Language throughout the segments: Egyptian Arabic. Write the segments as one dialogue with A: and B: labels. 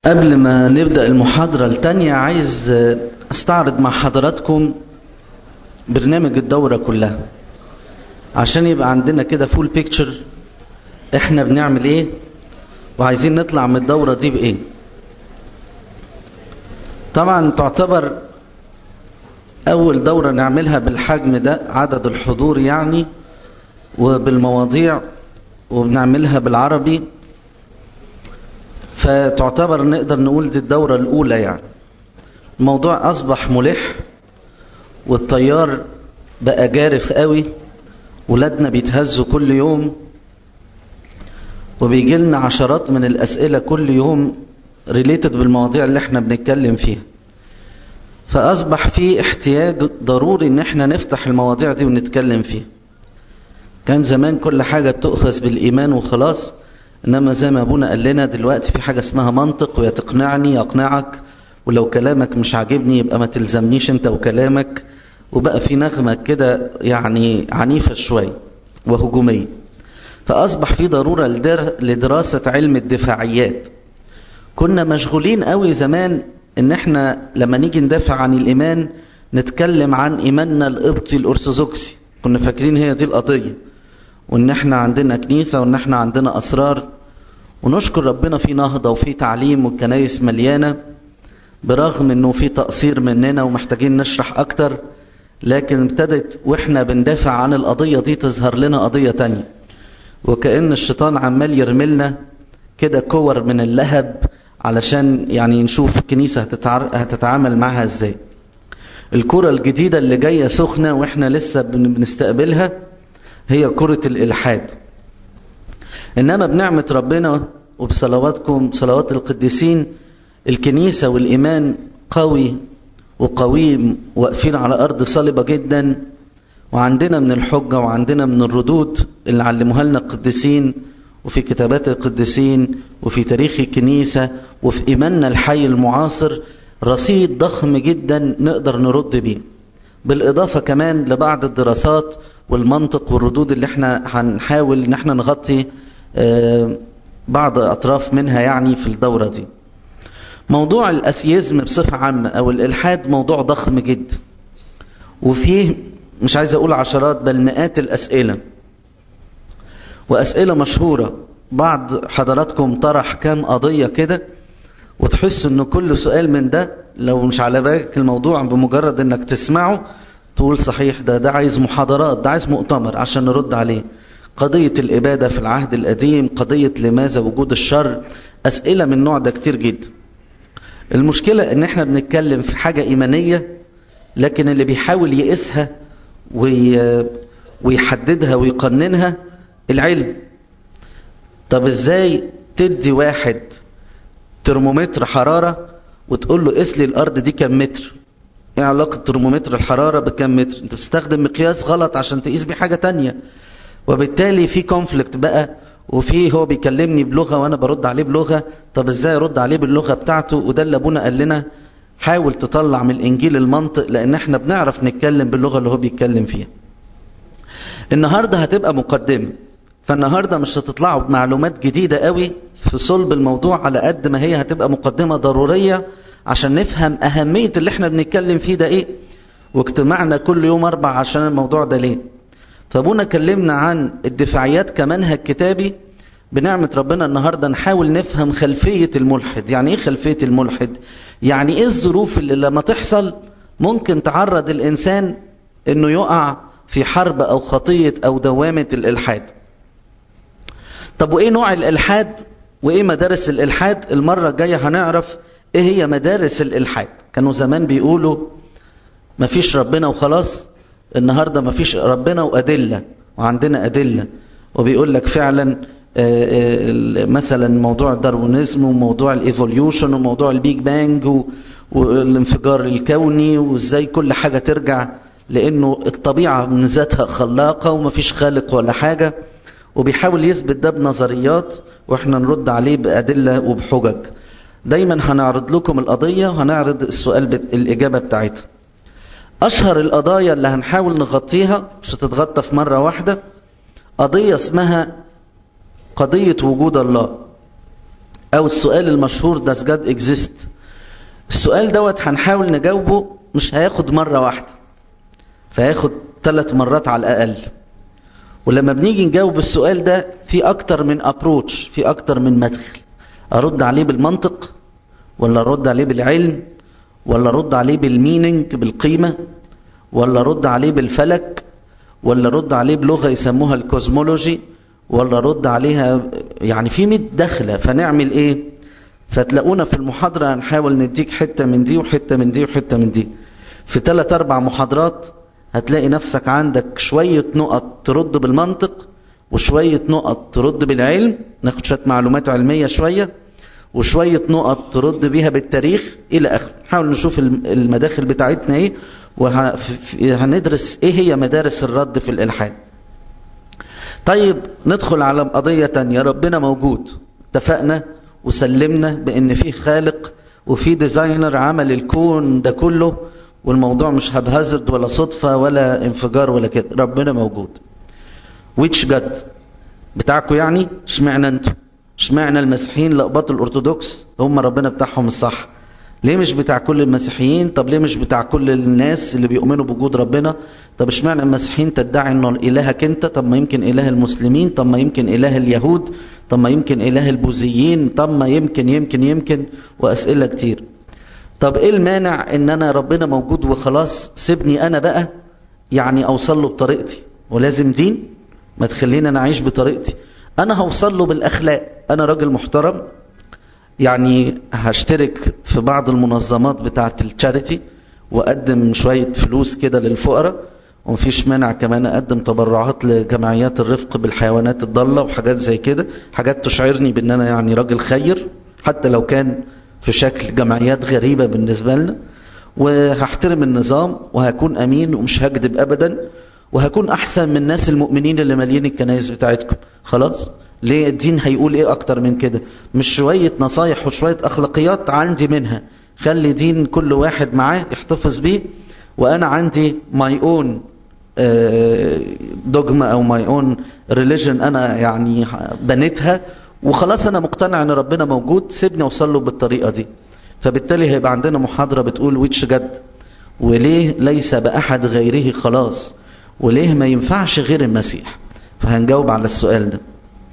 A: قبل ما نبدأ المحاضرة التانية عايز استعرض مع حضراتكم برنامج الدورة كلها عشان يبقى عندنا كده فول بيكتشر احنا بنعمل ايه وعايزين نطلع من الدورة دي بايه طبعا تعتبر اول دورة نعملها بالحجم ده عدد الحضور يعني وبالمواضيع وبنعملها بالعربي فتعتبر نقدر نقول دي الدورة الأولى يعني الموضوع أصبح ملح والطيار بقى جارف قوي ولادنا بيتهزوا كل يوم وبيجي لنا عشرات من الأسئلة كل يوم ريليتد بالمواضيع اللي احنا بنتكلم فيها فأصبح في احتياج ضروري ان احنا نفتح المواضيع دي ونتكلم فيها كان زمان كل حاجة تؤخذ بالإيمان وخلاص إنما زي ما أبونا قال لنا دلوقتي في حاجة اسمها منطق ويا تقنعني يقنعك ولو كلامك مش عاجبني يبقى ما تلزمنيش أنت وكلامك وبقى في نغمة كده يعني عنيفة شوية وهجومية فأصبح في ضرورة لدراسة علم الدفاعيات كنا مشغولين قوي زمان إن احنا لما نيجي ندافع عن الإيمان نتكلم عن إيماننا القبطي الأرثوذكسي كنا فاكرين هي دي القضية وان احنا عندنا كنيسة وان احنا عندنا اسرار ونشكر ربنا في نهضة وفي تعليم والكنايس مليانة برغم انه في تقصير مننا ومحتاجين نشرح اكتر لكن ابتدت واحنا بندافع عن القضية دي تظهر لنا قضية تانية وكأن الشيطان عمال يرملنا كده كور من اللهب علشان يعني نشوف الكنيسة هتتعامل معها ازاي الكرة الجديدة اللي جاية سخنة واحنا لسه بنستقبلها هي كرة الإلحاد إنما بنعمة ربنا وبصلواتكم صلوات القديسين الكنيسة والإيمان قوي وقويم واقفين على أرض صلبة جدا وعندنا من الحجة وعندنا من الردود اللي علموها لنا القديسين وفي كتابات القديسين وفي تاريخ الكنيسة وفي إيماننا الحي المعاصر رصيد ضخم جدا نقدر نرد بيه بالإضافة كمان لبعض الدراسات والمنطق والردود اللي احنا هنحاول ان احنا نغطي بعض اطراف منها يعني في الدورة دي موضوع الأثيزم بصفة عامة أو الإلحاد موضوع ضخم جدا وفيه مش عايز أقول عشرات بل مئات الأسئلة وأسئلة مشهورة بعض حضراتكم طرح كام قضية كده وتحس أنه كل سؤال من ده لو مش على بالك الموضوع بمجرد أنك تسمعه تقول صحيح ده ده عايز محاضرات ده عايز مؤتمر عشان نرد عليه قضية الإبادة في العهد القديم قضية لماذا وجود الشر أسئلة من النوع ده كتير جدا المشكلة ان احنا بنتكلم في حاجة إيمانية لكن اللي بيحاول يقيسها وي... ويحددها ويقننها العلم طب ازاي تدي واحد ترمومتر حرارة وتقول له قيس لي الأرض دي كام متر ايه علاقة ترمومتر الحرارة بكام متر انت بتستخدم مقياس غلط عشان تقيس بيه حاجة تانية وبالتالي في كونفليكت بقى وفي هو بيكلمني بلغة وانا برد عليه بلغة طب ازاي ارد عليه باللغة بتاعته وده اللي ابونا قال لنا حاول تطلع من الانجيل المنطق لان احنا بنعرف نتكلم باللغة اللي هو بيتكلم فيها النهاردة هتبقى مقدمة فالنهاردة مش هتطلعوا بمعلومات جديدة قوي في صلب الموضوع على قد ما هي هتبقى مقدمة ضرورية عشان نفهم أهمية اللي احنا بنتكلم فيه ده ايه واجتماعنا كل يوم أربع عشان الموضوع ده ليه فابونا كلمنا عن الدفاعيات كمنهج كتابي بنعمة ربنا النهاردة نحاول نفهم خلفية الملحد يعني ايه خلفية الملحد يعني ايه الظروف اللي لما تحصل ممكن تعرض الإنسان انه يقع في حرب أو خطية أو دوامة الإلحاد طب وإيه نوع الإلحاد وإيه مدارس الإلحاد المرة الجاية هنعرف إيه هي مدارس الإلحاد كانوا زمان بيقولوا مفيش ربنا وخلاص النهاردة مفيش ربنا وأدلة وعندنا أدلة وبيقول لك فعلا مثلا موضوع الداروينيزم وموضوع الايفوليوشن وموضوع البيج بانج والانفجار الكوني وازاي كل حاجة ترجع لانه الطبيعة من ذاتها خلاقة ومفيش خالق ولا حاجة وبيحاول يثبت ده بنظريات واحنا نرد عليه بأدلة وبحجج دايما هنعرض لكم القضية وهنعرض السؤال الإجابة بتاعتها أشهر القضايا اللي هنحاول نغطيها مش هتتغطى في مرة واحدة قضية اسمها قضية وجود الله او السؤال المشهور does God exist السؤال دوت هنحاول نجاوبه مش هياخد مرة واحدة فهياخد ثلاث مرات على الأقل ولما بنيجي نجاوب السؤال ده في أكتر من أبروتش في أكتر من مدخل أرد عليه بالمنطق ولا أرد عليه بالعلم ولا أرد عليه بالميننج بالقيمة ولا أرد عليه بالفلك ولا أرد عليه بلغة يسموها الكوزمولوجي ولا أرد عليها يعني في 100 دخلة فنعمل إيه فتلاقونا في المحاضرة هنحاول نديك حتة من دي وحتة من دي وحتة من دي في ثلاث أربع محاضرات هتلاقي نفسك عندك شوية نقط ترد بالمنطق وشوية نقط ترد بالعلم ناخد شوية معلومات علمية شوية وشوية نقط ترد بيها بالتاريخ إلى آخر نحاول نشوف المداخل بتاعتنا إيه وهندرس إيه هي مدارس الرد في الإلحاد طيب ندخل على قضية تانية ربنا موجود اتفقنا وسلمنا بأن فيه خالق وفي ديزاينر عمل الكون ده كله والموضوع مش هبهزرد ولا صدفة ولا انفجار ولا كده ربنا موجود ويتش جد بتاعكم يعني اشمعنى انتوا اشمعنى المسيحيين لقباط الارثوذكس هم ربنا بتاعهم الصح ليه مش بتاع كل المسيحيين طب ليه مش بتاع كل الناس اللي بيؤمنوا بوجود ربنا طب اشمعنى المسيحيين تدعي انه الهك انت طب ما يمكن اله المسلمين طب ما يمكن اله اليهود طب ما يمكن اله البوذيين طب ما يمكن يمكن يمكن واسئله كتير طب ايه المانع ان انا ربنا موجود وخلاص سيبني انا بقى يعني اوصل له بطريقتي ولازم دين ما تخليني انا اعيش بطريقتي انا هوصل له بالاخلاق انا راجل محترم يعني هشترك في بعض المنظمات بتاعه التشاريتي واقدم شويه فلوس كده للفقراء ومفيش مانع كمان اقدم تبرعات لجمعيات الرفق بالحيوانات الضاله وحاجات زي كده حاجات تشعرني بان انا يعني راجل خير حتى لو كان في شكل جمعيات غريبه بالنسبه لنا وهحترم النظام وهكون امين ومش هكذب ابدا وهكون احسن من الناس المؤمنين اللي مالين الكنائس بتاعتكم خلاص ليه الدين هيقول ايه اكتر من كده مش شويه نصايح وشويه اخلاقيات عندي منها خلي دين كل واحد معاه يحتفظ بيه وانا عندي ماي اون دوجما او ماي اون ريليجن انا يعني بنيتها وخلاص انا مقتنع ان ربنا موجود سيبني اوصل له بالطريقه دي فبالتالي هيبقى عندنا محاضره بتقول ويتش جد وليه ليس باحد غيره خلاص وليه ما ينفعش غير المسيح فهنجاوب على السؤال ده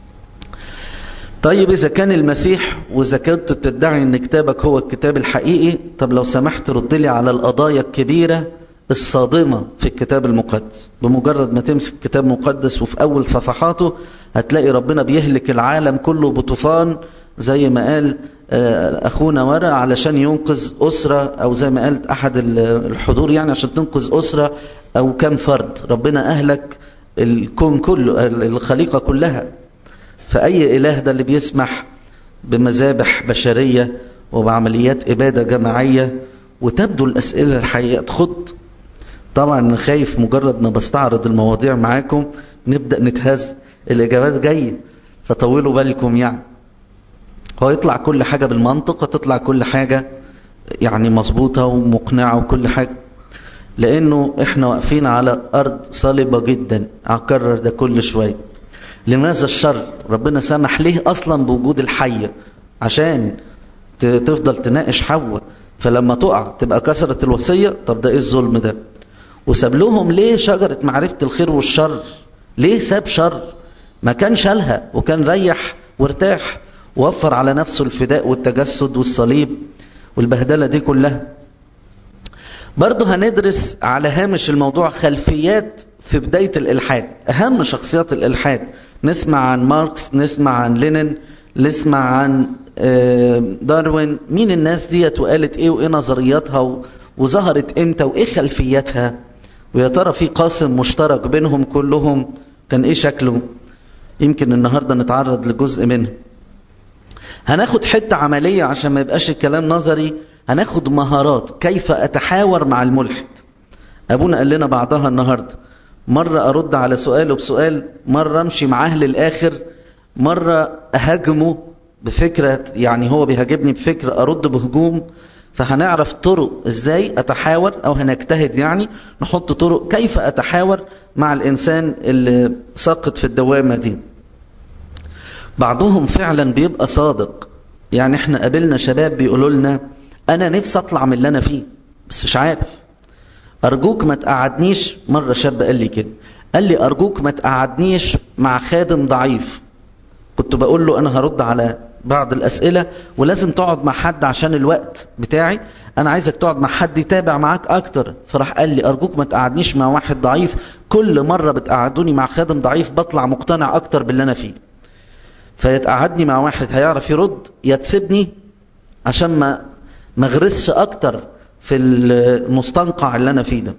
A: طيب إذا كان المسيح وإذا كنت تدعي أن كتابك هو الكتاب الحقيقي طب لو سمحت رد لي على القضايا الكبيرة الصادمة في الكتاب المقدس بمجرد ما تمسك كتاب مقدس وفي أول صفحاته هتلاقي ربنا بيهلك العالم كله بطوفان زي ما قال أخونا ورا علشان ينقذ أسرة أو زي ما قال أحد الحضور يعني عشان تنقذ أسرة أو كم فرد ربنا أهلك الكون كله الخليقة كلها فأي إله ده اللي بيسمح بمذابح بشرية وبعمليات إبادة جماعية وتبدو الأسئلة الحقيقة تخض طبعا خايف مجرد ما بستعرض المواضيع معاكم نبدأ نتهز الإجابات جاية فطولوا بالكم يعني هو يطلع كل حاجة بالمنطق وتطلع كل حاجة يعني مظبوطة ومقنعة وكل حاجة لأنه إحنا واقفين على أرض صلبة جدا أكرر ده كل شوية لماذا الشر ربنا سمح ليه أصلا بوجود الحية عشان تفضل تناقش حواء فلما تقع تبقى كسرت الوصية طب ده ايه الظلم ده وساب لهم ليه شجرة معرفة الخير والشر ليه ساب شر ما كان شالها وكان ريح وارتاح ووفر على نفسه الفداء والتجسد والصليب والبهدلة دي كلها برضه هندرس على هامش الموضوع خلفيات في بداية الإلحاد أهم شخصيات الإلحاد نسمع عن ماركس نسمع عن لينين نسمع عن داروين مين الناس ديت وقالت ايه وايه نظرياتها وظهرت امتى وايه خلفياتها ويا ترى في قاسم مشترك بينهم كلهم كان ايه شكله يمكن النهارده نتعرض لجزء منه هناخد حته عمليه عشان ما يبقاش الكلام نظري هناخد مهارات كيف اتحاور مع الملحد ابونا قال لنا بعضها النهارده مره ارد على سؤاله بسؤال مره امشي معاه للاخر مره اهاجمه بفكرة يعني هو بيهاجمني بفكرة أرد بهجوم فهنعرف طرق ازاي اتحاور او هنجتهد يعني نحط طرق كيف اتحاور مع الانسان اللي ساقط في الدوامة دي بعضهم فعلا بيبقى صادق يعني احنا قابلنا شباب بيقولوا لنا انا نفسي اطلع من اللي انا فيه بس مش عارف ارجوك ما تقعدنيش مرة شاب قال لي كده قال لي ارجوك ما تقعدنيش مع خادم ضعيف كنت بقول له انا هرد على بعض الاسئلة ولازم تقعد مع حد عشان الوقت بتاعي انا عايزك تقعد مع حد يتابع معاك اكتر فراح قال لي ارجوك ما تقعدنيش مع واحد ضعيف كل مرة بتقعدوني مع خادم ضعيف بطلع مقتنع اكتر باللي انا فيه فيتقعدني مع واحد هيعرف يرد يا تسيبني عشان ما ما اغرسش اكتر في المستنقع اللي انا فيه ده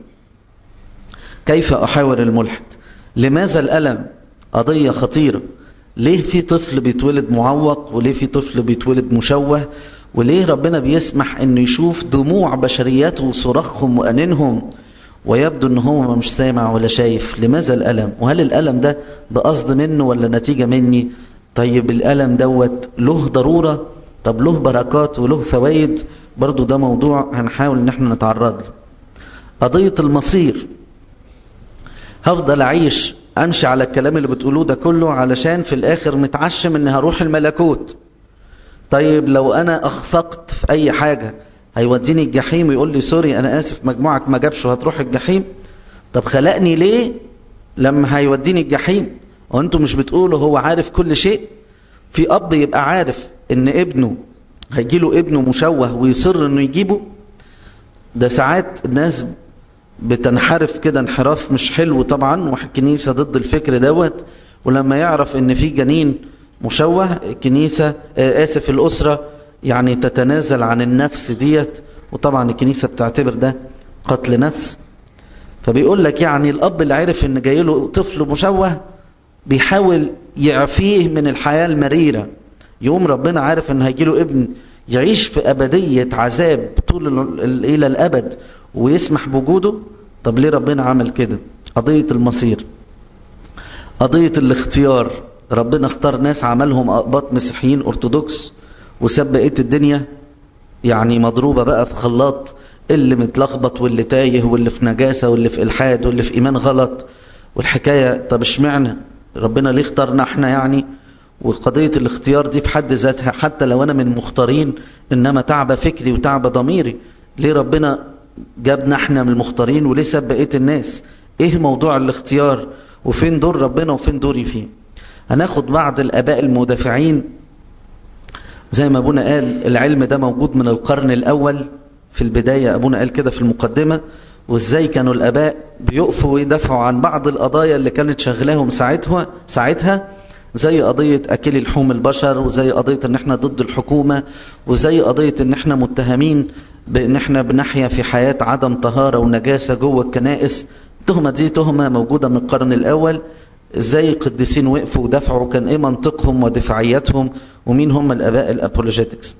A: كيف احاور الملحد لماذا الالم قضية خطيرة ليه في طفل بيتولد معوق وليه في طفل بيتولد مشوه وليه ربنا بيسمح انه يشوف دموع بشرياته وصراخهم وانينهم ويبدو ان هو مش سامع ولا شايف لماذا الالم وهل الالم ده بقصد منه ولا نتيجة مني طيب الالم دوت له ضرورة طب له بركات وله فوائد برضو ده موضوع هنحاول ان احنا نتعرض له قضية المصير هفضل اعيش امشي على الكلام اللي بتقولوه ده كله علشان في الاخر متعشم اني هروح الملكوت طيب لو انا اخفقت في اي حاجة هيوديني الجحيم ويقول لي سوري انا اسف مجموعك ما جابش وهتروح الجحيم طب خلقني ليه لما هيوديني الجحيم وانتم مش بتقولوا هو عارف كل شيء في اب يبقى عارف ان ابنه هيجي له ابنه مشوه ويصر انه يجيبه ده ساعات الناس بتنحرف كده انحراف مش حلو طبعا والكنيسة ضد الفكر دوت ولما يعرف ان في جنين مشوه الكنيسة آسف الأسرة يعني تتنازل عن النفس ديت وطبعا الكنيسة بتعتبر ده قتل نفس فبيقول لك يعني الأب اللي عرف ان جاي له طفل مشوه بيحاول يعفيه من الحياة المريرة يوم ربنا عارف ان هيجي له ابن يعيش في أبدية عذاب طول إلى الأبد ويسمح بوجوده طب ليه ربنا عمل كده قضية المصير قضية الاختيار ربنا اختار ناس عملهم أقباط مسيحيين أرثوذكس وساب بقية الدنيا يعني مضروبة بقى في خلاط اللي متلخبط واللي تايه واللي في نجاسة واللي في إلحاد واللي في إيمان غلط والحكاية طب اشمعنى ربنا ليه اختارنا احنا يعني وقضية الاختيار دي في حد ذاتها حتى لو أنا من مختارين إنما تعب فكري وتعب ضميري ليه ربنا جابنا احنا من المختارين وليه ساب بقية الناس ايه موضوع الاختيار وفين دور ربنا وفين دوري فيه هناخد بعض الاباء المدافعين زي ما ابونا قال العلم ده موجود من القرن الاول في البداية ابونا قال كده في المقدمة وازاي كانوا الاباء بيقفوا ويدافعوا عن بعض القضايا اللي كانت شغلاهم ساعتها ساعتها زي قضية أكل لحوم البشر وزي قضية ان احنا ضد الحكومة وزي قضية ان احنا متهمين بان احنا بنحيا في حياة عدم طهارة ونجاسة جوه الكنائس التهمة دي تهمة موجودة من القرن الأول ازاي القديسين وقفوا ودافعوا كان ايه منطقهم ودفاعياتهم ومين هم الاباء الابولوجيتكس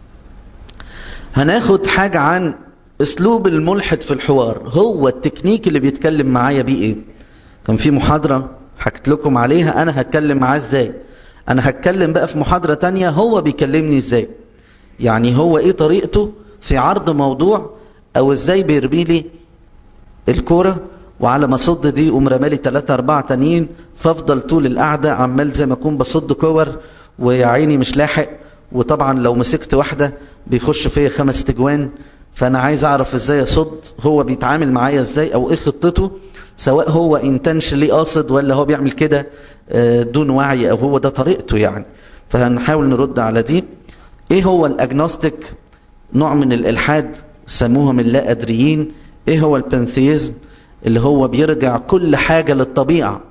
A: هناخد حاجة عن اسلوب الملحد في الحوار هو التكنيك اللي بيتكلم معايا بيه ايه كان في محاضرة حكت لكم عليها انا هتكلم معاه ازاي انا هتكلم بقى في محاضرة تانية هو بيكلمني ازاي يعني هو ايه طريقته في عرض موضوع او ازاي بيرمي لي الكورة وعلى ما صد دي يقوم رمالي ثلاثة أربعة تانيين فافضل طول القعدة عمال زي ما أكون بصد كور ويا عيني مش لاحق وطبعا لو مسكت واحدة بيخش فيا خمس تجوان فأنا عايز أعرف إزاي أصد هو بيتعامل معايا إزاي أو إيه خطته سواء هو انتنش ليه قاصد ولا هو بيعمل كده دون وعي أو هو ده طريقته يعني فهنحاول نرد على دي إيه هو الأجنوستيك نوع من الإلحاد سموهم اللا أدريين إيه هو البنثيزم اللي هو بيرجع كل حاجة للطبيعة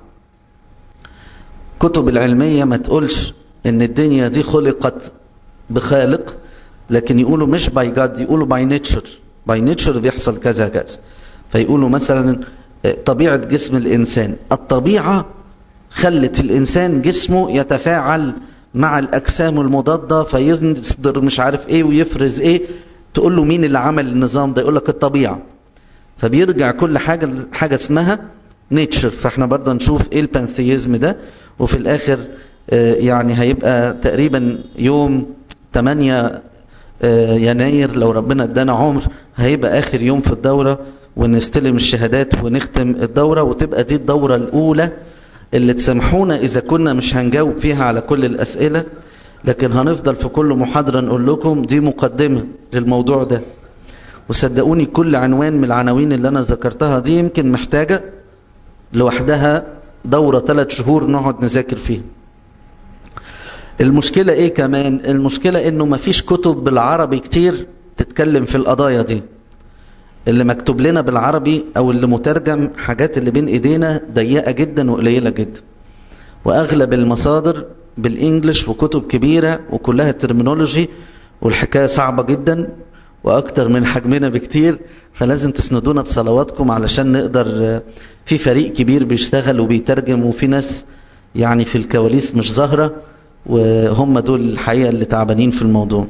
A: كتب العلمية ما تقولش ان الدنيا دي خلقت بخالق لكن يقولوا مش باي جاد يقولوا باي نيتشر باي نيتشر بيحصل كذا كذا فيقولوا مثلا طبيعة جسم الإنسان الطبيعة خلت الإنسان جسمه يتفاعل مع الأجسام المضادة فيصدر مش عارف إيه ويفرز إيه تقول له مين اللي عمل النظام ده يقول لك الطبيعة فبيرجع كل حاجة حاجة اسمها نيتشر فاحنا برضه نشوف ايه البانثيزم ده وفي الاخر يعني هيبقى تقريبا يوم 8 يناير لو ربنا ادانا عمر هيبقى اخر يوم في الدورة ونستلم الشهادات ونختم الدورة وتبقى دي الدورة الاولى اللي تسامحونا اذا كنا مش هنجاوب فيها على كل الاسئلة لكن هنفضل في كل محاضرة نقول لكم دي مقدمة للموضوع ده وصدقوني كل عنوان من العناوين اللي أنا ذكرتها دي يمكن محتاجة لوحدها دورة ثلاث شهور نقعد نذاكر فيها المشكلة ايه كمان المشكلة انه مفيش كتب بالعربي كتير تتكلم في القضايا دي اللي مكتوب لنا بالعربي او اللي مترجم حاجات اللي بين ايدينا ضيقة جدا وقليلة جدا واغلب المصادر بالانجلش وكتب كبيرة وكلها ترمينولوجي والحكاية صعبة جدا واكتر من حجمنا بكتير فلازم تسندونا بصلواتكم علشان نقدر في فريق كبير بيشتغل وبيترجم وفي ناس يعني في الكواليس مش ظاهرة وهم دول الحقيقة اللي تعبانين في الموضوع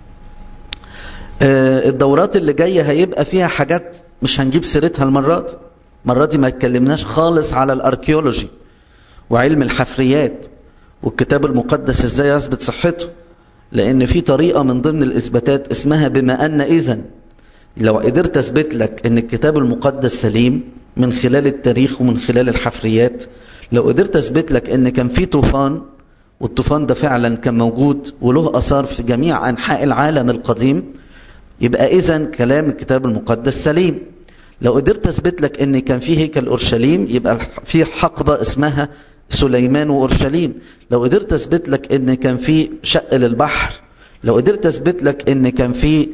A: الدورات اللي جاية هيبقى فيها حاجات مش هنجيب سيرتها المرات المرة دي ما اتكلمناش خالص على الاركيولوجي وعلم الحفريات والكتاب المقدس ازاي يثبت صحته لان في طريقة من ضمن الاثباتات اسمها بما ان اذا لو قدرت اثبت لك ان الكتاب المقدس سليم من خلال التاريخ ومن خلال الحفريات لو قدرت اثبت لك ان كان في طوفان والطوفان ده فعلا كان موجود وله اثار في جميع انحاء العالم القديم يبقى اذا كلام الكتاب المقدس سليم لو قدرت اثبت لك ان كان في هيكل اورشليم يبقى في حقبه اسمها سليمان واورشليم لو قدرت اثبت لك ان كان في شق للبحر لو قدرت اثبت لك ان كان في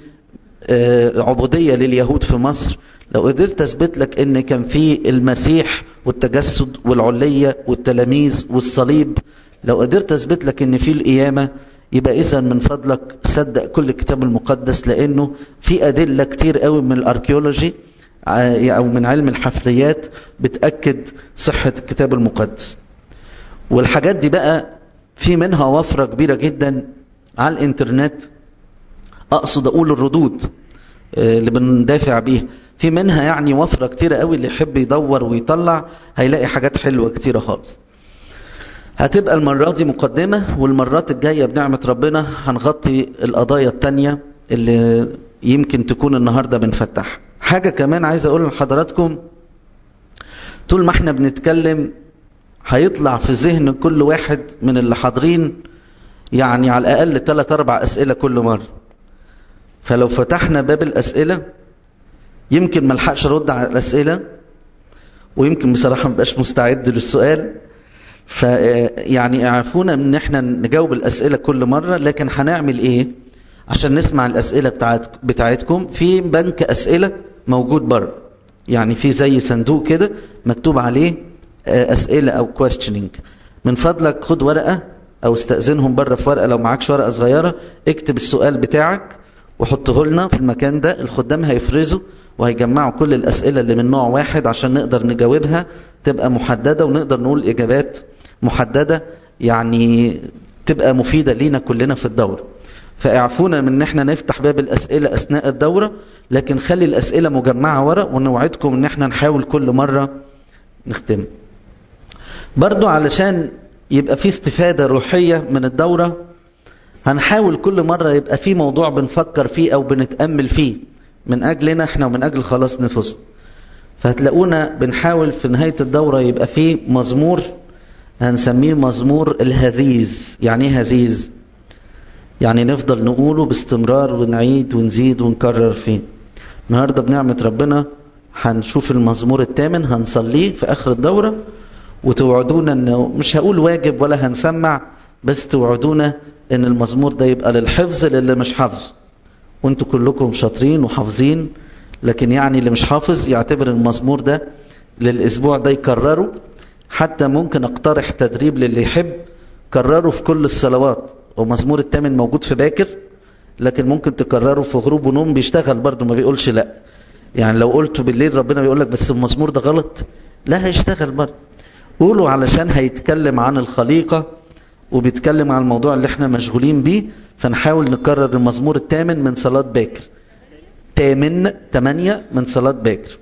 A: عبوديه لليهود في مصر لو قدرت اثبت لك ان كان في المسيح والتجسد والعليه والتلاميذ والصليب لو قدرت اثبت لك ان في القيامه يبقى اذا من فضلك صدق كل الكتاب المقدس لانه في ادله كتير قوي من الاركيولوجي او من علم الحفريات بتاكد صحه الكتاب المقدس والحاجات دي بقى في منها وفره كبيره جدا على الانترنت اقصد اقول الردود اللي بندافع بيها في منها يعني وفره كتيره قوي اللي يحب يدور ويطلع هيلاقي حاجات حلوه كتيره خالص هتبقى المرة دي مقدمة والمرات الجاية بنعمة ربنا هنغطي القضايا التانية اللي يمكن تكون النهاردة بنفتح حاجة كمان عايز أقول لحضراتكم طول ما احنا بنتكلم هيطلع في ذهن كل واحد من اللي حاضرين يعني على الأقل 3 أربع أسئلة كل مرة فلو فتحنا باب الأسئلة يمكن ملحقش أرد على الأسئلة ويمكن بصراحة مبقاش مستعد للسؤال فيعني اعرفونا ان احنا نجاوب الاسئله كل مره لكن هنعمل ايه عشان نسمع الاسئله بتاعت بتاعتكم في بنك اسئله موجود بره يعني في زي صندوق كده مكتوب عليه اسئله او كويستشننج من فضلك خد ورقه او استاذنهم بره في ورقه لو معكش ورقه صغيره اكتب السؤال بتاعك وحطه لنا في المكان ده الخدام هيفرزوا وهيجمعوا كل الاسئله اللي من نوع واحد عشان نقدر نجاوبها تبقى محدده ونقدر نقول اجابات محددة يعني تبقى مفيدة لينا كلنا في الدورة فاعفونا من ان احنا نفتح باب الاسئلة اثناء الدورة لكن خلي الاسئلة مجمعة ورا ونوعدكم ان احنا نحاول كل مرة نختم برضو علشان يبقى في استفادة روحية من الدورة هنحاول كل مرة يبقى في موضوع بنفكر فيه او بنتأمل فيه من اجلنا احنا ومن اجل خلاص نفوسنا فهتلاقونا بنحاول في نهاية الدورة يبقى في مزمور هنسميه مزمور الهذيز يعني ايه هذيز يعني نفضل نقوله باستمرار ونعيد ونزيد ونكرر فيه النهاردة بنعمة ربنا هنشوف المزمور الثامن هنصليه في آخر الدورة وتوعدونا انه مش هقول واجب ولا هنسمع بس توعدونا ان المزمور ده يبقى للحفظ للي مش حافظ وانتوا كلكم شاطرين وحافظين لكن يعني اللي مش حافظ يعتبر المزمور ده للاسبوع ده يكرره حتى ممكن اقترح تدريب للي يحب كرره في كل الصلوات ومزمور الثامن موجود في باكر لكن ممكن تكرره في غروب ونوم بيشتغل برضه ما بيقولش لا يعني لو قلته بالليل ربنا بيقول لك بس المزمور ده غلط لا هيشتغل برضه قولوا علشان هيتكلم عن الخليقة وبيتكلم عن الموضوع اللي احنا مشغولين بيه فنحاول نكرر المزمور الثامن من صلاة باكر تامن تمانية من صلاة باكر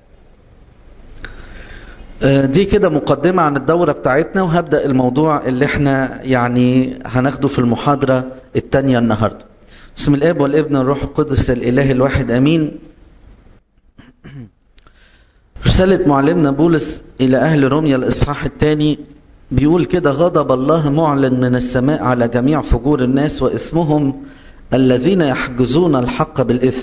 A: دي كده مقدمة عن الدورة بتاعتنا وهبدأ الموضوع اللي احنا يعني هناخده في المحاضرة التانية النهاردة بسم الاب والابن والروح القدس الاله الواحد امين رسالة معلمنا بولس الى اهل روميا الاصحاح الثاني بيقول كده غضب الله معلن من السماء على جميع فجور الناس واسمهم الذين يحجزون الحق بالإثم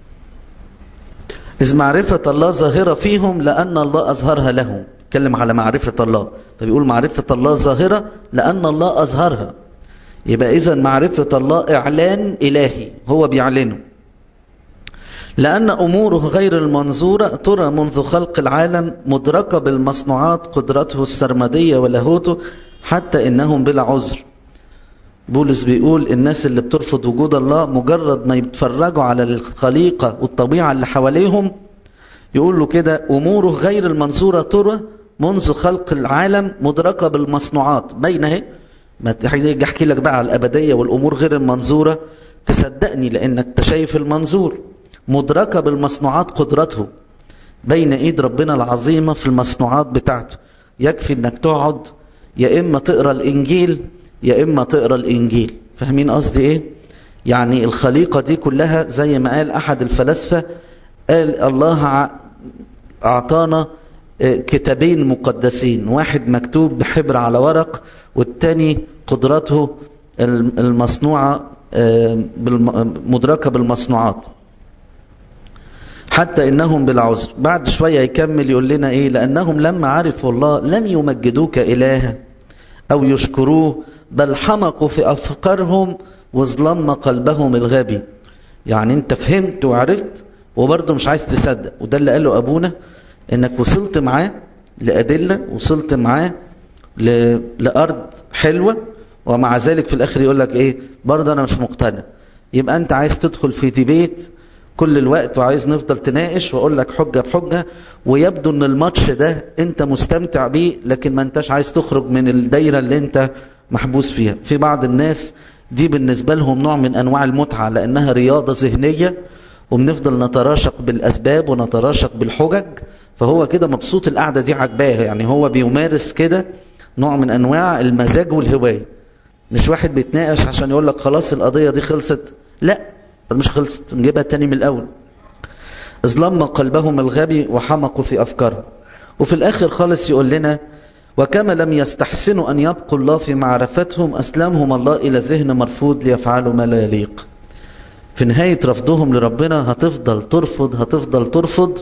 A: إذ معرفة الله ظاهرة فيهم لأن الله أظهرها لهم يتكلم على معرفة الله فبيقول معرفة الله ظاهرة لأن الله أظهرها يبقى إذا معرفة الله إعلان إلهي هو بيعلنه لأن أموره غير المنظورة ترى منذ خلق العالم مدركة بالمصنوعات قدرته السرمدية ولاهوته حتى إنهم بلا عذر بولس بيقول الناس اللي بترفض وجود الله مجرد ما يتفرجوا على الخليقة والطبيعة اللي حواليهم يقول له كده أموره غير المنصورة ترى منذ خلق العالم مدركة بالمصنوعات بين اهي ما تيجي احكي لك بقى على الأبدية والأمور غير المنظورة تصدقني لأنك تشايف المنظور مدركة بالمصنوعات قدرته بين ايد ربنا العظيمة في المصنوعات بتاعته يكفي انك تقعد يا اما تقرا الانجيل يا اما تقرا الانجيل فاهمين قصدي ايه يعني الخليقة دي كلها زي ما قال احد الفلاسفة قال الله اعطانا كتابين مقدسين واحد مكتوب بحبر على ورق والتاني قدرته المصنوعة مدركة بالمصنوعات حتى إنهم بالعذر بعد شوية يكمل يقول لنا إيه لأنهم لما عرفوا الله لم يمجدوه كإله أو يشكروه بل حمقوا في أفكارهم وظلم قلبهم الغبي يعني أنت فهمت وعرفت وبرضه مش عايز تصدق وده اللي قاله أبونا إنك وصلت معاه لأدلة وصلت معاه ل... لأرض حلوة ومع ذلك في الآخر يقول لك إيه برضه أنا مش مقتنع يبقى أنت عايز تدخل في ديبيت كل الوقت وعايز نفضل تناقش واقول لك حجه بحجه ويبدو ان الماتش ده انت مستمتع بيه لكن ما انتش عايز تخرج من الدايره اللي انت محبوس فيها في بعض الناس دي بالنسبه لهم نوع من انواع المتعه لانها رياضه ذهنيه وبنفضل نتراشق بالاسباب ونتراشق بالحجج فهو كده مبسوط القعده دي عجباه يعني هو بيمارس كده نوع من انواع المزاج والهوايه مش واحد بيتناقش عشان يقول لك خلاص القضيه دي خلصت لا مش خلصت نجيبها تاني من الأول ظلم قلبهم الغبي وحمقوا في أفكارهم وفي الآخر خالص يقول لنا وكما لم يستحسنوا أن يبقوا الله في معرفتهم أسلمهم الله إلى ذهن مرفوض ليفعلوا ما لا يليق في نهاية رفضهم لربنا هتفضل ترفض هتفضل ترفض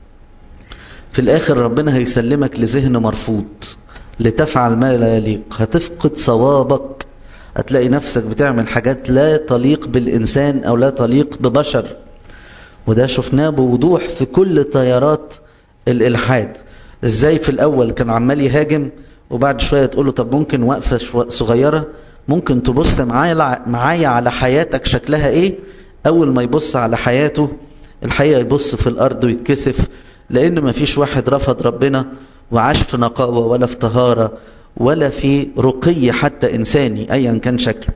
A: في الآخر ربنا هيسلمك لذهن مرفوض لتفعل ما لا يليق هتفقد صوابك هتلاقي نفسك بتعمل حاجات لا تليق بالإنسان أو لا تليق ببشر وده شفناه بوضوح في كل تيارات الإلحاد إزاي في الأول كان عمال يهاجم وبعد شوية تقول له طب ممكن وقفة صغيرة ممكن تبص معايا معايا على حياتك شكلها إيه أول ما يبص على حياته الحقيقة يبص في الأرض ويتكسف لأن ما فيش واحد رفض ربنا وعاش في نقاوة ولا في طهارة ولا في رقي حتى إنساني أيا كان شكله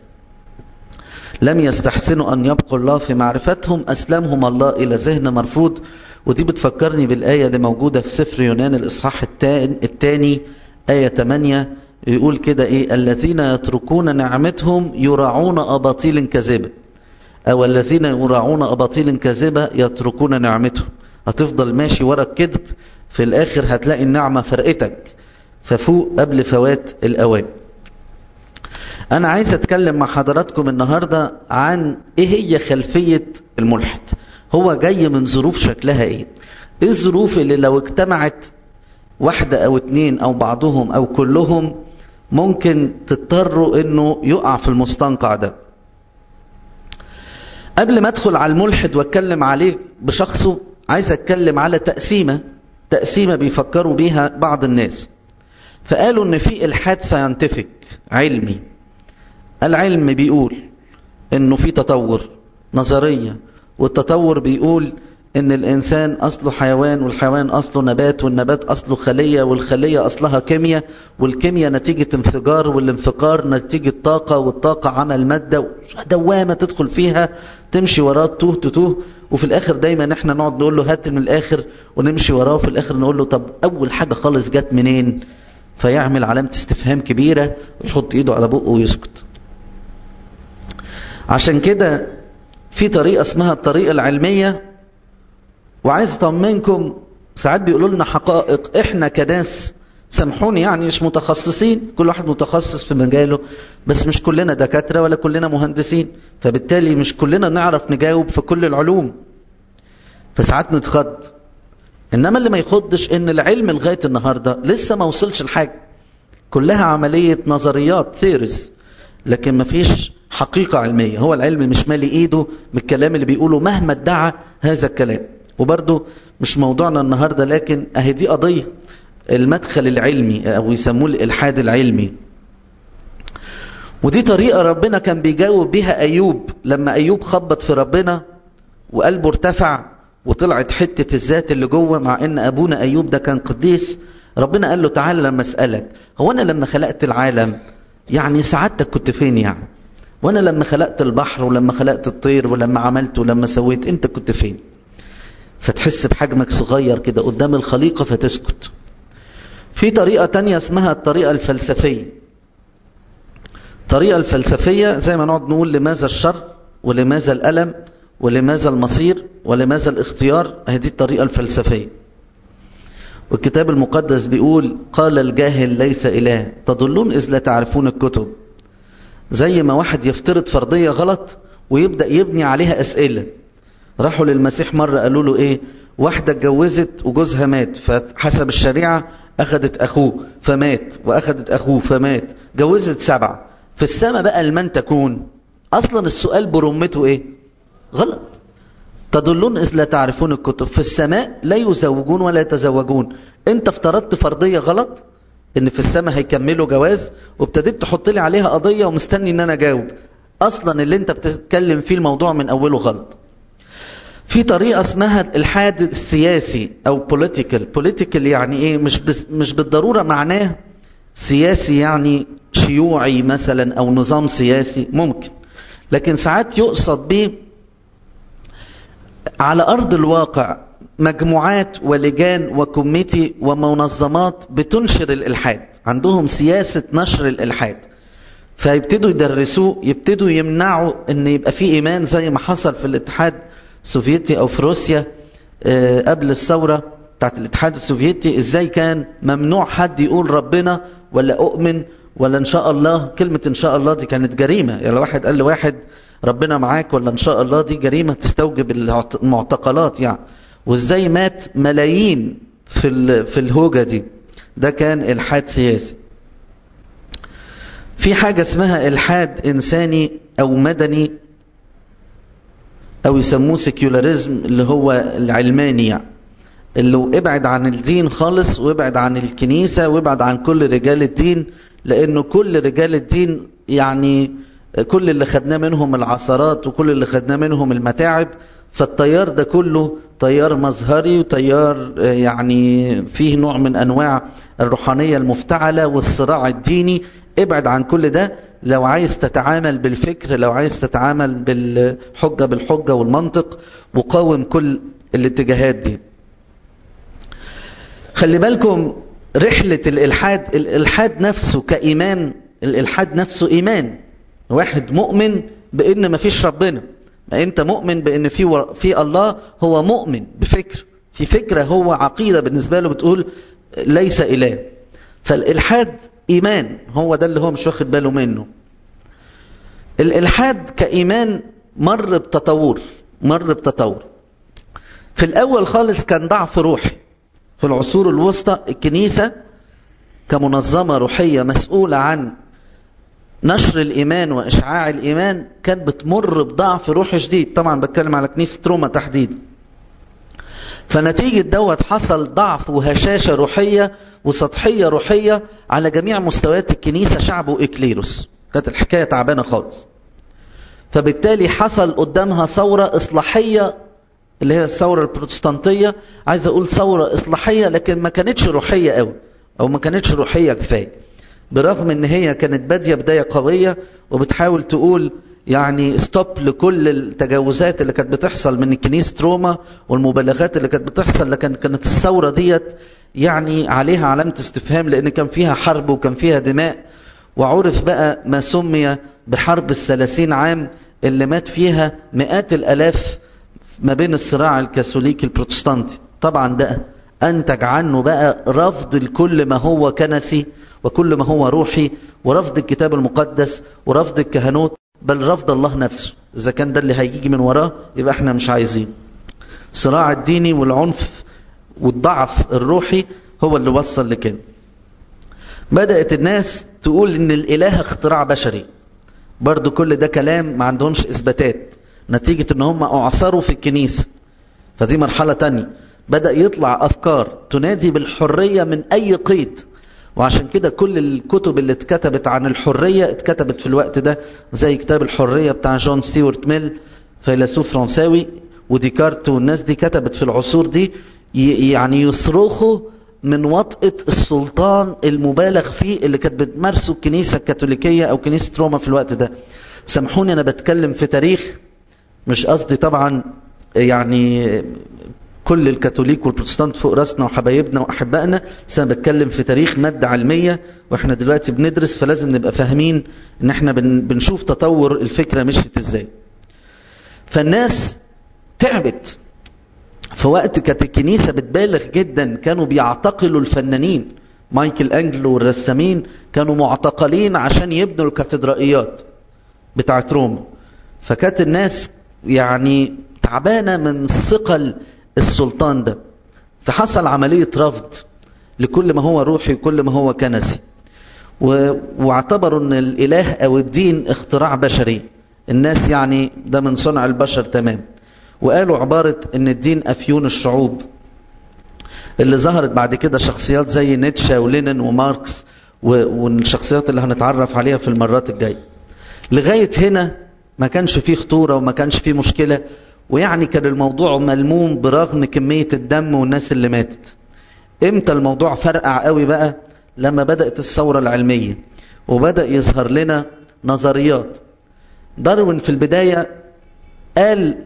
A: لم يستحسنوا أن يبقوا الله في معرفتهم أسلمهم الله إلى ذهن مرفوض ودي بتفكرني بالآية اللي موجودة في سفر يونان الإصحاح الثاني آية 8 يقول كده إيه الذين يتركون نعمتهم يراعون أباطيل كاذبة أو الذين يراعون أباطيل كاذبة يتركون نعمتهم هتفضل ماشي ورا الكذب في الآخر هتلاقي النعمة فرقتك ففوق قبل فوات الأوان أنا عايز أتكلم مع حضراتكم النهاردة عن إيه هي خلفية الملحد هو جاي من ظروف شكلها إيه إيه الظروف اللي لو اجتمعت واحدة أو اتنين أو بعضهم أو كلهم ممكن تضطروا إنه يقع في المستنقع ده قبل ما أدخل على الملحد وأتكلم عليه بشخصه عايز أتكلم على تقسيمة تقسيمة بيفكروا بيها بعض الناس فقالوا ان في الحاد ساينتفك علمي العلم بيقول انه في تطور نظرية والتطور بيقول ان الانسان اصله حيوان والحيوان اصله نبات والنبات اصله خلية والخلية اصلها كيمياء والكيمياء نتيجة انفجار والانفجار نتيجة طاقة والطاقة عمل مادة دوامة تدخل فيها تمشي وراه توه تتوه وفي الاخر دايما احنا نقعد نقول له هات من الاخر ونمشي وراه وفي الاخر نقول له طب اول حاجة خالص جت منين فيعمل علامة استفهام كبيرة ويحط ايده على بقه ويسكت عشان كده في طريقة اسمها الطريقة العلمية وعايز اطمنكم ساعات بيقولوا لنا حقائق احنا كناس سامحوني يعني مش متخصصين كل واحد متخصص في مجاله بس مش كلنا دكاترة ولا كلنا مهندسين فبالتالي مش كلنا نعرف نجاوب في كل العلوم فساعات نتخض إنما اللي ما يخضش إن العلم لغاية النهاردة لسه ما وصلش لحاجة كلها عملية نظريات ثيرز لكن ما فيش حقيقة علمية هو العلم مش مالي ايده من الكلام اللي بيقوله مهما ادعى هذا الكلام وبرضه مش موضوعنا النهاردة لكن اهي دي قضية المدخل العلمي او يسموه الالحاد العلمي ودي طريقة ربنا كان بيجاوب بيها ايوب لما ايوب خبط في ربنا وقلبه ارتفع وطلعت حتة الذات اللي جوه مع ان ابونا ايوب ده كان قديس ربنا قال له تعالى لما اسألك هو انا لما خلقت العالم يعني سعادتك كنت فين يعني وانا لما خلقت البحر ولما خلقت الطير ولما عملت ولما سويت انت كنت فين فتحس بحجمك صغير كده قدام الخليقة فتسكت في طريقة تانية اسمها الطريقة الفلسفية الطريقة الفلسفية زي ما نقعد نقول لماذا الشر ولماذا الألم ولماذا المصير ولماذا الاختيار هذه الطريقة الفلسفية والكتاب المقدس بيقول قال الجاهل ليس إله تضلون إذ لا تعرفون الكتب زي ما واحد يفترض فرضية غلط ويبدأ يبني عليها أسئلة راحوا للمسيح مرة قالوا له إيه واحدة اتجوزت وجوزها مات فحسب الشريعة أخذت أخوه فمات وأخذت أخوه فمات جوزت سبعة في السماء بقى لمن تكون أصلا السؤال برمته إيه غلط تدلون إذ لا تعرفون الكتب في السماء لا يزوجون ولا يتزوجون انت افترضت فرضية غلط ان في السماء هيكملوا جواز وابتديت تحط لي عليها قضية ومستني ان انا اجاوب اصلا اللي انت بتتكلم فيه الموضوع من اوله غلط في طريقة اسمها الالحاد السياسي او بوليتيكال بوليتيكال يعني ايه مش بس مش بالضرورة معناه سياسي يعني شيوعي مثلا او نظام سياسي ممكن لكن ساعات يقصد به على أرض الواقع مجموعات ولجان وكوميتي ومنظمات بتنشر الإلحاد عندهم سياسة نشر الإلحاد فيبتدوا يدرسوه يبتدوا يمنعوا ان يبقى في ايمان زي ما حصل في الاتحاد السوفيتي او في روسيا قبل الثورة بتاعت الاتحاد السوفيتي ازاي كان ممنوع حد يقول ربنا ولا اؤمن ولا ان شاء الله كلمة ان شاء الله دي كانت جريمة يعني واحد قال لواحد ربنا معاك ولا ان شاء الله دي جريمة تستوجب المعتقلات يعني وازاي مات ملايين في في الهوجة دي ده كان الحاد سياسي في حاجة اسمها الحاد انساني او مدني او يسموه سيكولاريزم اللي هو العلماني يعني اللي ابعد عن الدين خالص وابعد عن الكنيسة وابعد عن كل رجال الدين لانه كل رجال الدين يعني كل اللي خدناه منهم العثرات وكل اللي خدناه منهم المتاعب فالتيار ده كله تيار مظهري وتيار يعني فيه نوع من أنواع الروحانية المفتعلة والصراع الديني ابعد عن كل ده لو عايز تتعامل بالفكر لو عايز تتعامل بالحجة بالحجة والمنطق وقاوم كل الاتجاهات دي خلي بالكم رحلة الإلحاد الإلحاد نفسه كإيمان الإلحاد نفسه إيمان واحد مؤمن بان ما فيش ربنا ما انت مؤمن بان في و... في الله هو مؤمن بفكر في فكره هو عقيده بالنسبه له بتقول ليس اله فالالحاد ايمان هو ده اللي هو مش واخد باله منه الالحاد كايمان مر بتطور مر بتطور في الاول خالص كان ضعف روحي في العصور الوسطى الكنيسه كمنظمه روحيه مسؤوله عن نشر الإيمان وإشعاع الإيمان كانت بتمر بضعف روحي شديد طبعا بتكلم على كنيسة روما تحديدا فنتيجة دوت حصل ضعف وهشاشة روحية وسطحية روحية على جميع مستويات الكنيسة شعب وإكليروس كانت الحكاية تعبانة خالص فبالتالي حصل قدامها ثورة إصلاحية اللي هي الثورة البروتستانتية عايز أقول ثورة إصلاحية لكن ما كانتش روحية قوي أو ما كانتش روحية كفاية برغم ان هي كانت بادية بداية قوية وبتحاول تقول يعني ستوب لكل التجاوزات اللي كانت بتحصل من كنيسة روما والمبالغات اللي كانت بتحصل لكن كانت الثورة ديت يعني عليها علامة استفهام لان كان فيها حرب وكان فيها دماء وعرف بقى ما سمي بحرب الثلاثين عام اللي مات فيها مئات الالاف ما بين الصراع الكاثوليكي البروتستانتي طبعا ده أنتج عنه بقى رفض لكل ما هو كنسي وكل ما هو روحي ورفض الكتاب المقدس ورفض الكهنوت بل رفض الله نفسه إذا كان ده اللي هيجي من وراه يبقى احنا مش عايزين الصراع الديني والعنف والضعف الروحي هو اللي وصل لكده بدأت الناس تقول ان الاله اختراع بشري برضو كل ده كلام ما عندهمش اثباتات نتيجة ان هم اعصروا في الكنيسة فدي مرحلة تانية بدأ يطلع افكار تنادي بالحرية من اي قيد وعشان كده كل الكتب اللي اتكتبت عن الحرية اتكتبت في الوقت ده زي كتاب الحرية بتاع جون ستيوارت ميل فيلسوف فرنساوي وديكارت والناس دي كتبت في العصور دي يعني يصرخوا من وطئة السلطان المبالغ فيه اللي كانت بتمارسه الكنيسة الكاثوليكية أو كنيسة روما في الوقت ده سامحوني أنا بتكلم في تاريخ مش قصدي طبعا يعني كل الكاثوليك والبروتستانت فوق راسنا وحبايبنا وأحبائنا بس أنا بتكلم في تاريخ مادة علمية وإحنا دلوقتي بندرس فلازم نبقى فاهمين إن إحنا بنشوف تطور الفكرة مشيت إزاي فالناس تعبت في وقت كانت الكنيسة بتبالغ جدا كانوا بيعتقلوا الفنانين مايكل أنجلو والرسامين كانوا معتقلين عشان يبنوا الكاتدرائيات بتاعت روما فكانت الناس يعني تعبانة من ثقل السلطان ده فحصل عملية رفض لكل ما هو روحي وكل ما هو كنسي واعتبروا ان الاله او الدين اختراع بشري الناس يعني ده من صنع البشر تمام وقالوا عبارة ان الدين افيون الشعوب اللي ظهرت بعد كده شخصيات زي نيتشه ولينين وماركس والشخصيات اللي هنتعرف عليها في المرات الجاية لغاية هنا ما كانش فيه خطورة وما كانش فيه مشكلة ويعني كان الموضوع ملموم برغم كمية الدم والناس اللي ماتت امتى الموضوع فرقع قوي بقى لما بدأت الثورة العلمية وبدأ يظهر لنا نظريات داروين في البداية قال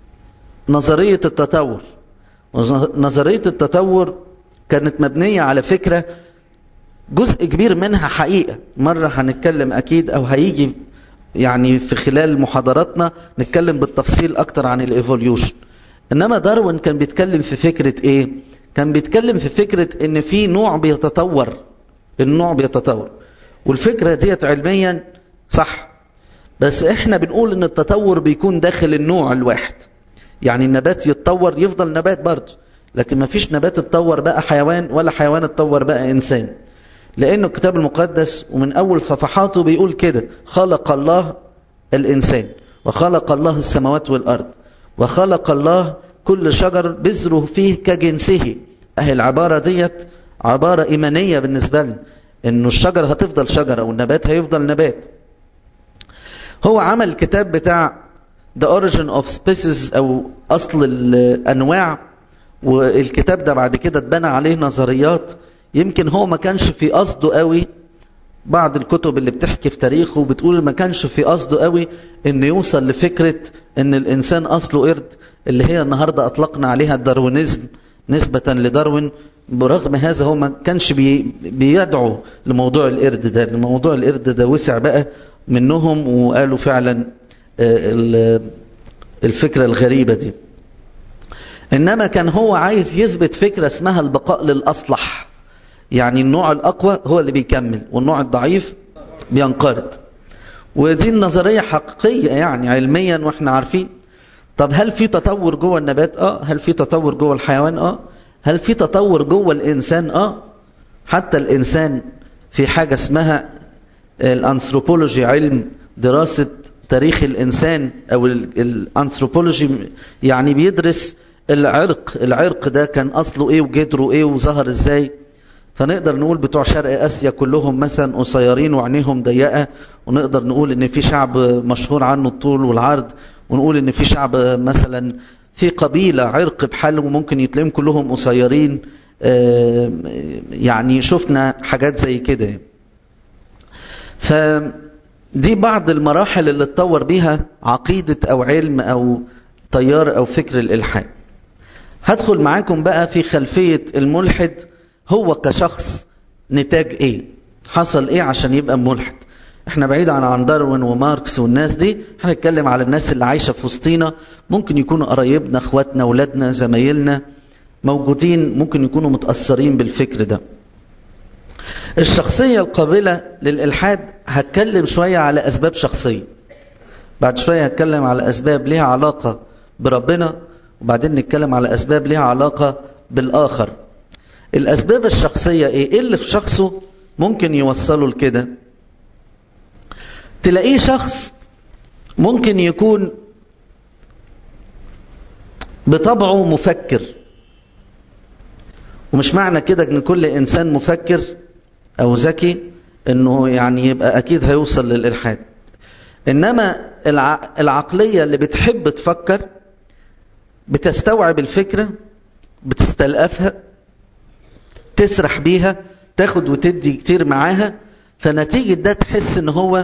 A: نظرية التطور نظرية التطور كانت مبنية على فكرة جزء كبير منها حقيقة مرة هنتكلم أكيد أو هيجي يعني في خلال محاضراتنا نتكلم بالتفصيل أكتر عن الإيفوليوشن إنما داروين كان بيتكلم في فكرة إيه؟ كان بيتكلم في فكرة إن في نوع بيتطور النوع بيتطور والفكرة ديت علميا صح بس إحنا بنقول إن التطور بيكون داخل النوع الواحد يعني النبات يتطور يفضل نبات برضه لكن ما فيش نبات اتطور بقى حيوان ولا حيوان اتطور بقى إنسان لأنه الكتاب المقدس ومن أول صفحاته بيقول كده خلق الله الإنسان وخلق الله السماوات والأرض وخلق الله كل شجر بذره فيه كجنسه أهي العبارة ديت عبارة إيمانية بالنسبة لنا إنه الشجر هتفضل شجرة والنبات هيفضل نبات هو عمل الكتاب بتاع The Origin of Species أو أصل الأنواع والكتاب ده بعد كده اتبنى عليه نظريات يمكن هو ما كانش في قصده قوي بعض الكتب اللي بتحكي في تاريخه بتقول ما كانش في قصده قوي ان يوصل لفكرة ان الانسان اصله قرد اللي هي النهاردة اطلقنا عليها الداروينيزم نسبة لداروين برغم هذا هو ما كانش بي بيدعو لموضوع القرد ده موضوع القرد ده وسع بقى منهم وقالوا فعلا الفكرة الغريبة دي إنما كان هو عايز يثبت فكرة اسمها البقاء للأصلح يعني النوع الأقوى هو اللي بيكمل والنوع الضعيف بينقرض ودي النظرية حقيقية يعني علميا واحنا عارفين طب هل في تطور جوه النبات اه هل في تطور جوه الحيوان اه هل في تطور جوه الإنسان اه حتى الإنسان في حاجة اسمها الأنثروبولوجي علم دراسة تاريخ الإنسان أو الأنثروبولوجي يعني بيدرس العرق العرق ده كان أصله إيه وجدره إيه وظهر إزاي فنقدر نقول بتوع شرق آسيا كلهم مثلا قصيرين وعينيهم ضيقة ونقدر نقول إن في شعب مشهور عنه الطول والعرض ونقول إن في شعب مثلا في قبيلة عرق بحاله ممكن يتلاقيهم كلهم قصيرين يعني شفنا حاجات زي كده فدي بعض المراحل اللي اتطور بيها عقيدة أو علم أو تيار أو فكر الإلحاد هدخل معاكم بقى في خلفية الملحد هو كشخص نتاج ايه حصل ايه عشان يبقى ملحد احنا بعيد عن عن داروين وماركس والناس دي هنتكلم على الناس اللي عايشة في وسطينا ممكن يكونوا قرايبنا اخواتنا اولادنا زمايلنا موجودين ممكن يكونوا متأثرين بالفكر ده الشخصية القابلة للإلحاد هتكلم شوية على أسباب شخصية بعد شوية هتكلم على أسباب ليها علاقة بربنا وبعدين نتكلم على أسباب ليها علاقة بالآخر الأسباب الشخصية إيه؟ إيه اللي في شخصه ممكن يوصله لكده تلاقيه شخص ممكن يكون بطبعه مفكر ومش معنى كده ان كل انسان مفكر او ذكي انه يعني يبقى اكيد هيوصل للالحاد انما العقلية اللي بتحب تفكر بتستوعب الفكرة بتستلقفها تسرح بيها تاخد وتدي كتير معاها فنتيجة ده تحس ان هو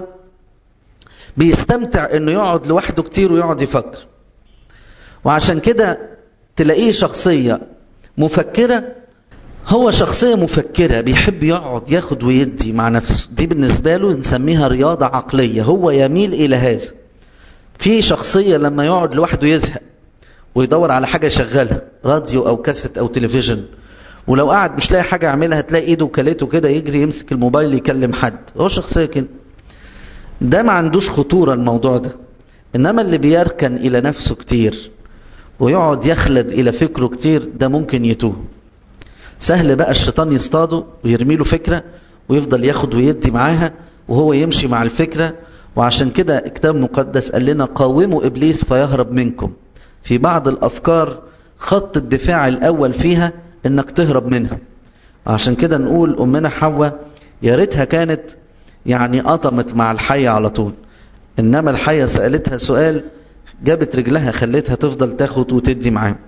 A: بيستمتع انه يقعد لوحده كتير ويقعد يفكر وعشان كده تلاقيه شخصية مفكرة هو شخصية مفكرة بيحب يقعد ياخد ويدي مع نفسه دي بالنسبة له نسميها رياضة عقلية هو يميل إلى هذا في شخصية لما يقعد لوحده يزهق ويدور على حاجة يشغلها راديو أو كاسيت أو تلفزيون ولو قعد مش لاقي حاجة يعملها تلاقي ايده وكالته كده يجري يمسك الموبايل يكلم حد هو شخصية كده ده ما عندوش خطورة الموضوع ده إنما اللي بيركن إلى نفسه كتير ويقعد يخلد إلى فكره كتير ده ممكن يتوه سهل بقى الشيطان يصطاده ويرمي له فكرة ويفضل ياخد ويدي معاها وهو يمشي مع الفكرة وعشان كده الكتاب المقدس قال لنا قاوموا إبليس فيهرب منكم في بعض الأفكار خط الدفاع الأول فيها إنك تهرب منها عشان كده نقول أمنا حواء يا ريتها كانت يعني قطمت مع الحية على طول إنما الحية سألتها سؤال جابت رجلها خلتها تفضل تاخد وتدي معاه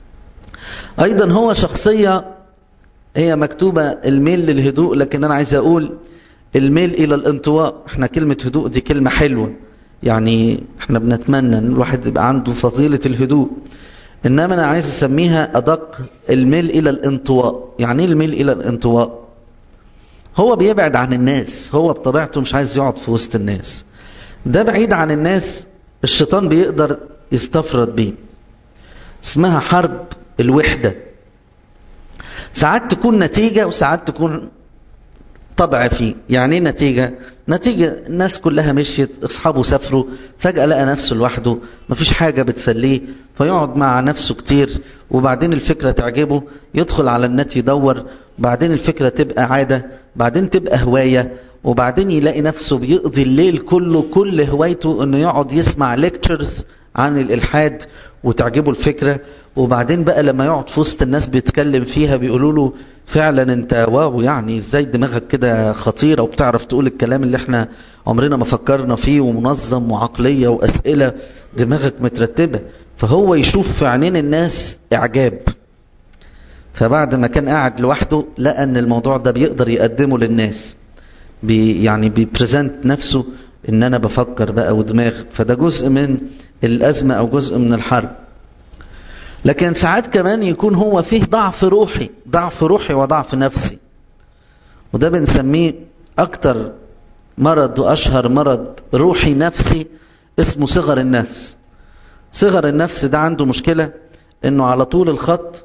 A: أيضا هو شخصية هي مكتوبة الميل للهدوء لكن أنا عايز أقول الميل إلى الانطواء احنا كلمة هدوء دي كلمة حلوة يعني احنا بنتمنى ان الواحد يبقى عنده فضيلة الهدوء انما انا عايز اسميها ادق الميل الى الانطواء يعني ايه الميل الى الانطواء هو بيبعد عن الناس هو بطبيعته مش عايز يقعد في وسط الناس ده بعيد عن الناس الشيطان بيقدر يستفرد بيه اسمها حرب الوحدة ساعات تكون نتيجة وساعات تكون طبع فيه يعني ايه نتيجة نتيجة الناس كلها مشيت اصحابه سافروا فجأة لقى نفسه لوحده مفيش حاجة بتسليه فيقعد مع نفسه كتير وبعدين الفكرة تعجبه يدخل على النت يدور بعدين الفكرة تبقى عادة بعدين تبقى هواية وبعدين يلاقي نفسه بيقضي الليل كله كل هوايته انه يقعد يسمع ليكتشرز عن الالحاد وتعجبه الفكرة وبعدين بقى لما يقعد في وسط الناس بيتكلم فيها بيقولوا له فعلا انت واو يعني ازاي دماغك كده خطيرة وبتعرف تقول الكلام اللي احنا عمرنا ما فكرنا فيه ومنظم وعقلية واسئلة دماغك مترتبة فهو يشوف في عينين الناس اعجاب فبعد ما كان قاعد لوحده لقى ان الموضوع ده بيقدر يقدمه للناس بي يعني بيبريزنت نفسه ان انا بفكر بقى ودماغ فده جزء من الازمة او جزء من الحرب لكن ساعات كمان يكون هو فيه ضعف روحي ضعف روحي وضعف نفسي وده بنسميه اكتر مرض واشهر مرض روحي نفسي اسمه صغر النفس صغر النفس ده عنده مشكلة انه على طول الخط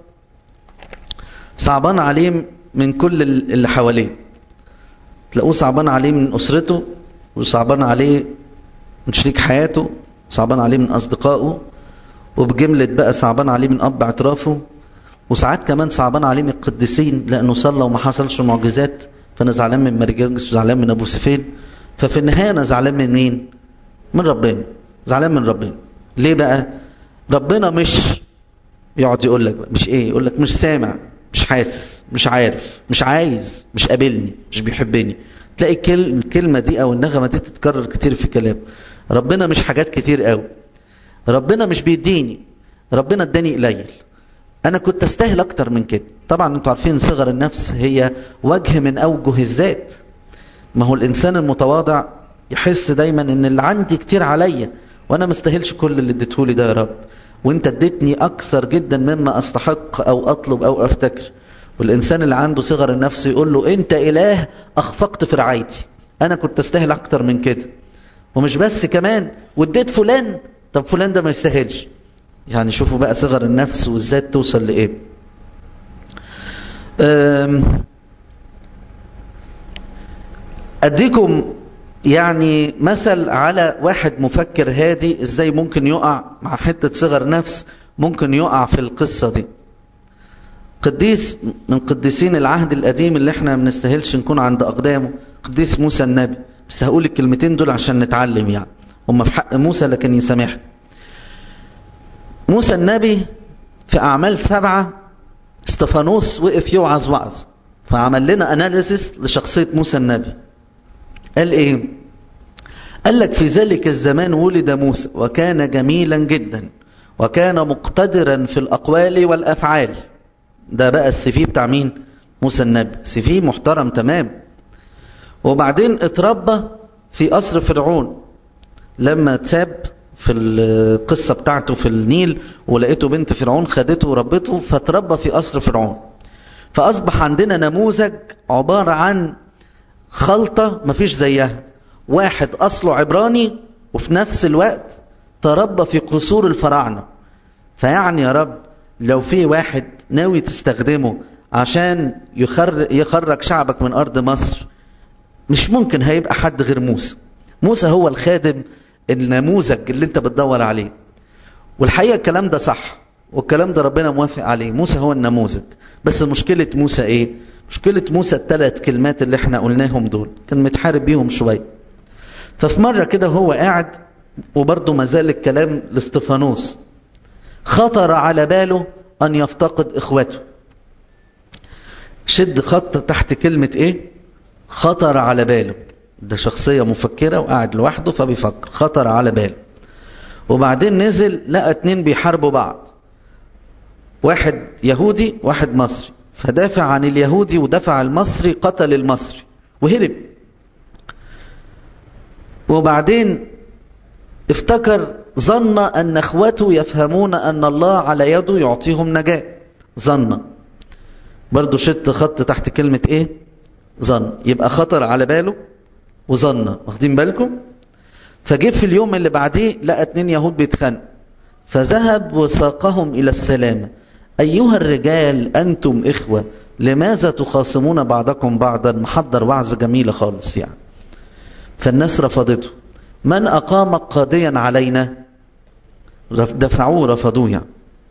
A: صعبان عليه من كل اللي حواليه تلاقوه صعبان عليه من أسرته وصعبان عليه من شريك حياته صعبان عليه من أصدقائه وبجملة بقى صعبان عليه من أب اعترافه وساعات كمان صعبان عليه من القديسين لأنه صلى وما حصلش معجزات فأنا زعلان من مارجرجس وزعلان من أبو سفين ففي النهاية أنا زعلان من مين؟ من ربنا زعلان من ربنا ليه بقى؟ ربنا مش يقعد يقول لك مش ايه يقول لك مش سامع مش حاسس مش عارف مش عايز مش قابلني مش بيحبني تلاقي الكلمة دي او النغمة دي تتكرر كتير في كلام ربنا مش حاجات كتير قوي ربنا مش بيديني ربنا اداني قليل انا كنت استاهل اكتر من كده طبعا انتوا عارفين صغر النفس هي وجه من اوجه الذات ما هو الانسان المتواضع يحس دايما ان اللي عندي كتير عليا وانا مستاهلش كل اللي اديتهولي ده يا رب وانت اديتني اكثر جدا مما استحق او اطلب او افتكر والانسان اللي عنده صغر النفس يقول له انت اله اخفقت في رعايتي انا كنت استاهل اكتر من كده ومش بس كمان واديت فلان طب فلان ده ما يستاهلش يعني شوفوا بقى صغر النفس والذات توصل لايه أديكم يعني مثل على واحد مفكر هادي ازاي ممكن يقع مع حتة صغر نفس ممكن يقع في القصة دي قديس من قديسين العهد القديم اللي احنا ما بنستاهلش نكون عند أقدامه قديس موسى النبي بس هقول الكلمتين دول عشان نتعلم يعني هم في حق موسى لكن يسامحني موسى النبي في أعمال سبعة استفانوس وقف يوعظ وعظ فعمل لنا أناليسيس لشخصية موسى النبي قال إيه قال لك في ذلك الزمان ولد موسى وكان جميلا جدا وكان مقتدرا في الأقوال والأفعال ده بقى السفي بتاع مين موسى النبي سفي محترم تمام وبعدين اتربى في قصر فرعون لما تساب في القصة بتاعته في النيل ولقيته بنت فرعون خدته وربته فتربى في قصر فرعون فأصبح عندنا نموذج عبارة عن خلطة مفيش زيها واحد أصله عبراني وفي نفس الوقت تربى في قصور الفراعنة فيعني يا رب لو في واحد ناوي تستخدمه عشان يخرج شعبك من أرض مصر مش ممكن هيبقى حد غير موسى موسى هو الخادم النموذج اللي انت بتدور عليه والحقيقة الكلام ده صح والكلام ده ربنا موافق عليه موسى هو النموذج بس مشكلة موسى ايه مشكلة موسى الثلاث كلمات اللي احنا قلناهم دول كان متحارب بيهم شوية ففي مرة كده هو قاعد وبرضه ما زال الكلام لاستفانوس خطر على باله أن يفتقد إخوته شد خط تحت كلمة إيه خطر على باله ده شخصية مفكرة وقاعد لوحده فبيفكر خطر على باله وبعدين نزل لقى اتنين بيحاربوا بعض واحد يهودي واحد مصري فدافع عن اليهودي ودفع المصري قتل المصري وهرب وبعدين افتكر ظن أن اخوته يفهمون أن الله على يده يعطيهم نجاة ظن برضو شت خط تحت كلمة ايه ظن يبقى خطر على باله وظن واخدين بالكم فجه في اليوم اللي بعديه لقى اتنين يهود بيتخانقوا فذهب وساقهم إلى السلامة أيها الرجال أنتم إخوة لماذا تخاصمون بعضكم بعضا محضر وعظ جميلة خالص يعني فالناس رفضته من أقامك قاضيا علينا دفعوه رفضوه يعني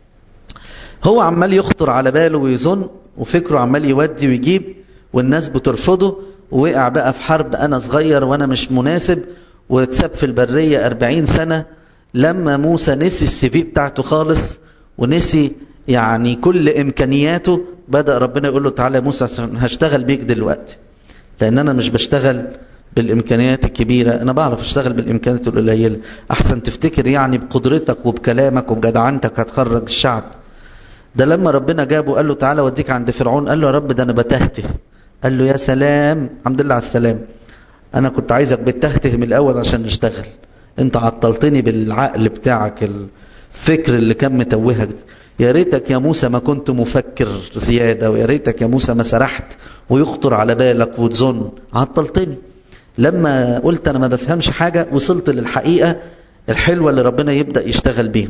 A: هو عمال يخطر على باله ويظن وفكره عمال يودي ويجيب والناس بترفضه ووقع بقى في حرب أنا صغير وأنا مش مناسب واتساب في البرية أربعين سنة لما موسى نسي السي في بتاعته خالص ونسي يعني كل إمكانياته بدأ ربنا يقول له تعالى يا موسى هشتغل بيك دلوقتي لأن أنا مش بشتغل بالإمكانيات الكبيرة أنا بعرف أشتغل بالإمكانيات القليلة أحسن تفتكر يعني بقدرتك وبكلامك وبجدعنتك هتخرج الشعب ده لما ربنا جابه قال له تعالى وديك عند فرعون قال له يا رب ده أنا بتهته قال له يا سلام الحمد لله على السلام أنا كنت عايزك بتهته من الأول عشان نشتغل أنت عطلتني بالعقل بتاعك الفكر اللي كان متوهك ده يا ريتك يا موسى ما كنت مفكر زيادة ويا ريتك يا موسى ما سرحت ويخطر على بالك وتظن عطلتني لما قلت أنا ما بفهمش حاجة وصلت للحقيقة الحلوة اللي ربنا يبدأ يشتغل بيها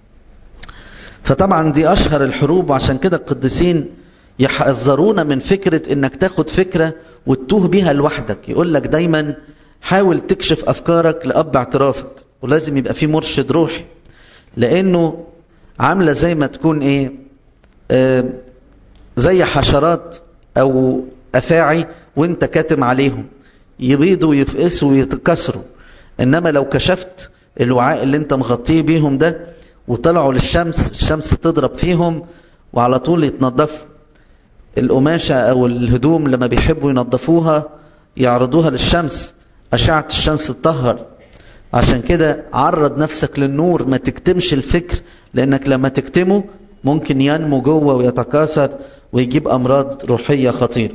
A: فطبعا دي أشهر الحروب وعشان كده القديسين يحذرونا من فكرة انك تاخد فكرة وتتوه بيها لوحدك يقول لك دايما حاول تكشف أفكارك لأب اعترافك ولازم يبقى في مرشد روحي لأنه عاملة زي ما تكون ايه آه زي حشرات أو أفاعي وانت كاتم عليهم يبيضوا ويفقسوا ويتكسروا إنما لو كشفت الوعاء اللي انت مغطيه بيهم ده وطلعوا للشمس الشمس تضرب فيهم وعلى طول يتنضفوا القماشة أو الهدوم لما بيحبوا ينظفوها يعرضوها للشمس أشعة الشمس تطهر عشان كده عرض نفسك للنور ما تكتمش الفكر لأنك لما تكتمه ممكن ينمو جوه ويتكاثر ويجيب أمراض روحية خطيرة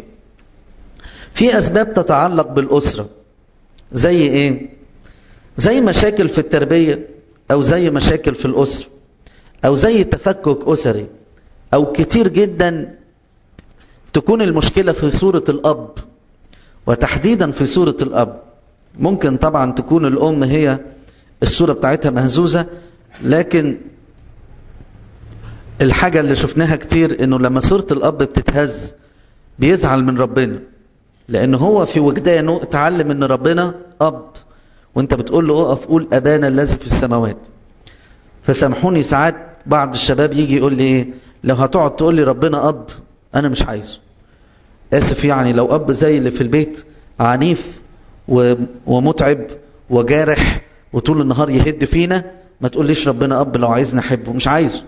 A: في أسباب تتعلق بالأسرة زي إيه؟ زي مشاكل في التربية أو زي مشاكل في الأسرة أو زي تفكك أسري أو كتير جدا تكون المشكلة في صورة الأب وتحديدا في صورة الأب ممكن طبعا تكون الأم هي الصورة بتاعتها مهزوزة لكن الحاجة اللي شفناها كتير انه لما صورة الأب بتتهز بيزعل من ربنا لان هو في وجدانه اتعلم ان ربنا اب وانت بتقول له اقف قول ابانا الذي في السماوات فسامحوني ساعات بعض الشباب يجي يقول لي ايه لو هتقعد تقول لي ربنا اب انا مش عايزه اسف يعني لو اب زي اللي في البيت عنيف ومتعب وجارح وطول النهار يهد فينا ما تقوليش ربنا اب لو عايزنا احبه مش عايزه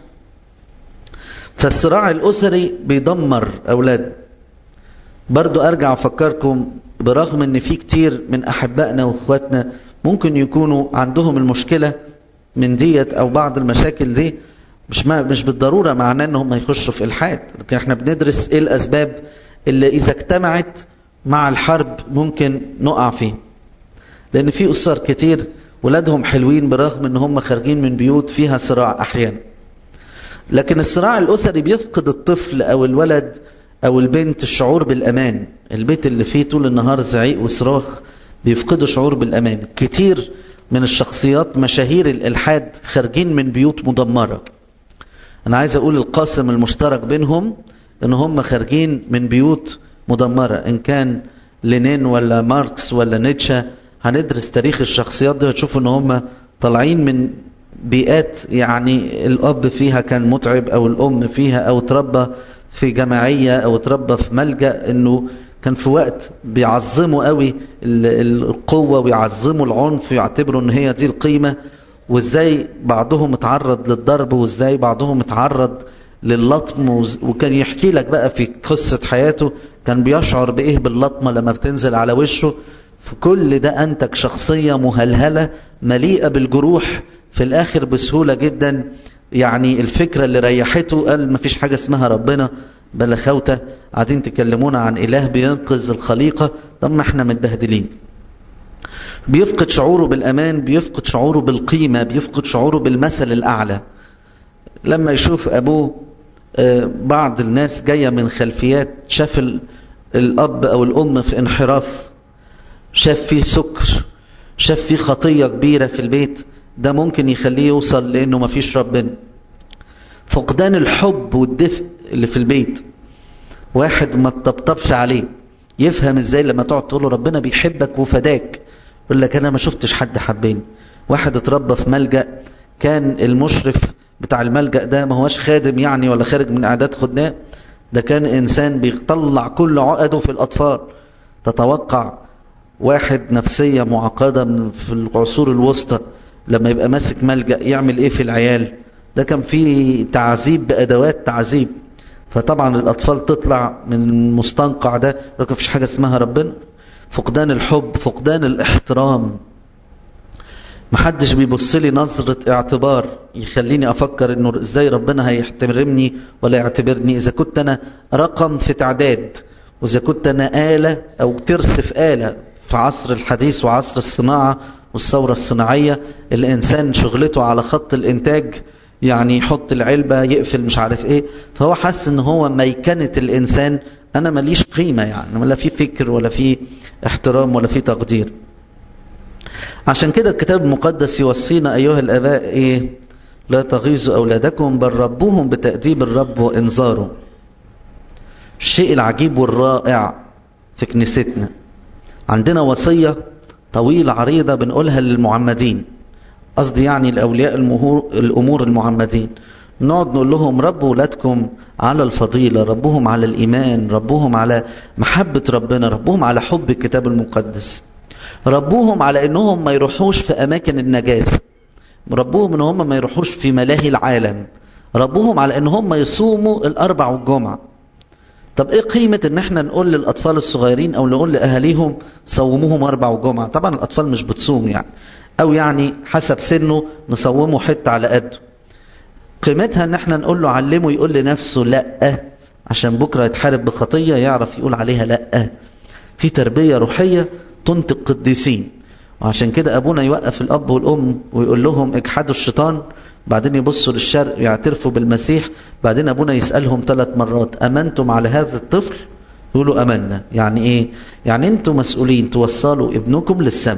A: فالصراع الاسري بيدمر اولاد برضو ارجع افكركم برغم ان في كتير من احبائنا واخواتنا ممكن يكونوا عندهم المشكله من ديت او بعض المشاكل دي مش ما مش بالضروره معناه ان هم يخشوا في الحاد لكن احنا بندرس ايه الاسباب اللي اذا اجتمعت مع الحرب ممكن نقع فيه لان في اسر كتير ولادهم حلوين برغم ان هم خارجين من بيوت فيها صراع احيانا لكن الصراع الاسري بيفقد الطفل او الولد او البنت الشعور بالامان البيت اللي فيه طول النهار زعيق وصراخ بيفقدوا شعور بالامان كتير من الشخصيات مشاهير الالحاد خارجين من بيوت مدمره انا عايز اقول القاسم المشترك بينهم ان هم خارجين من بيوت مدمره ان كان لينين ولا ماركس ولا نيتشه هندرس تاريخ الشخصيات دي هتشوفوا ان هم طالعين من بيئات يعني الاب فيها كان متعب او الام فيها او تربى في جماعيه او تربى في ملجا انه كان في وقت بيعظموا قوي القوه ويعظموا العنف ويعتبروا ان هي دي القيمه وازاي بعضهم اتعرض للضرب وازاي بعضهم اتعرض للطم وكان يحكي لك بقى في قصة حياته كان بيشعر بإيه باللطمة لما بتنزل على وشه في كل ده أنتج شخصية مهلهلة مليئة بالجروح في الآخر بسهولة جدا يعني الفكرة اللي ريحته قال ما فيش حاجة اسمها ربنا بلا خوتة قاعدين تكلمونا عن إله بينقذ الخليقة طب ما احنا متبهدلين بيفقد شعوره بالأمان بيفقد شعوره بالقيمة بيفقد شعوره بالمثل الأعلى لما يشوف أبوه بعض الناس جاية من خلفيات شاف الأب أو الأم في انحراف شاف فيه سكر شاف فيه خطية كبيرة في البيت ده ممكن يخليه يوصل لأنه مفيش ربنا فقدان الحب والدفء اللي في البيت واحد ما تطبطبش عليه يفهم ازاي لما تقعد تقول له ربنا بيحبك وفداك يقول لك انا ما شفتش حد حبني واحد اتربى في ملجأ كان المشرف بتاع الملجأ ده ما هوش خادم يعني ولا خارج من اعداد خدام ده كان انسان بيطلع كل عقده في الاطفال تتوقع واحد نفسية معقدة من في العصور الوسطى لما يبقى ماسك ملجأ يعمل ايه في العيال ده كان فيه تعذيب بأدوات تعذيب فطبعا الأطفال تطلع من المستنقع ده لكن مفيش حاجة اسمها ربنا فقدان الحب فقدان الاحترام محدش بيبص لي نظرة اعتبار يخليني أفكر إنه إزاي ربنا هيحترمني ولا يعتبرني إذا كنت أنا رقم في تعداد وإذا كنت أنا آلة أو ترس في آلة في عصر الحديث وعصر الصناعة والثورة الصناعية الإنسان شغلته على خط الإنتاج يعني يحط العلبة يقفل مش عارف إيه فهو حس إن هو ميكنة الإنسان أنا ماليش قيمة يعني ولا في فكر ولا في احترام ولا في تقدير عشان كده الكتاب المقدس يوصينا أيها الآباء إيه لا تغيظوا أولادكم بل ربوهم بتأديب الرب وإنذاره الشيء العجيب والرائع في كنيستنا عندنا وصية طويلة عريضة بنقولها للمعمدين قصدي يعني الأولياء الأمور المعمدين نقعد نقول لهم ربوا ولادكم على الفضيلة ربوهم على الإيمان ربوهم على محبة ربنا ربوهم على حب الكتاب المقدس ربوهم على انهم ما يروحوش في اماكن النجاسة ربوهم ان هم ما يروحوش في ملاهي العالم ربوهم على ان هم يصوموا الاربع والجمعة طب ايه قيمة ان احنا نقول للاطفال الصغيرين او نقول لاهاليهم صوموهم اربع وجمعة طبعا الاطفال مش بتصوم يعني او يعني حسب سنه نصومه حتة على قده قيمتها ان احنا نقول له علمه يقول لنفسه لا عشان بكرة يتحارب بخطية يعرف يقول عليها لا في تربية روحية تنتج قديسين وعشان كده أبونا يوقف الأب والأم ويقول لهم اجحدوا الشيطان بعدين يبصوا للشرق يعترفوا بالمسيح بعدين أبونا يسألهم ثلاث مرات أمنتم على هذا الطفل يقولوا أمنا يعني إيه يعني أنتم مسؤولين توصلوا ابنكم للسماء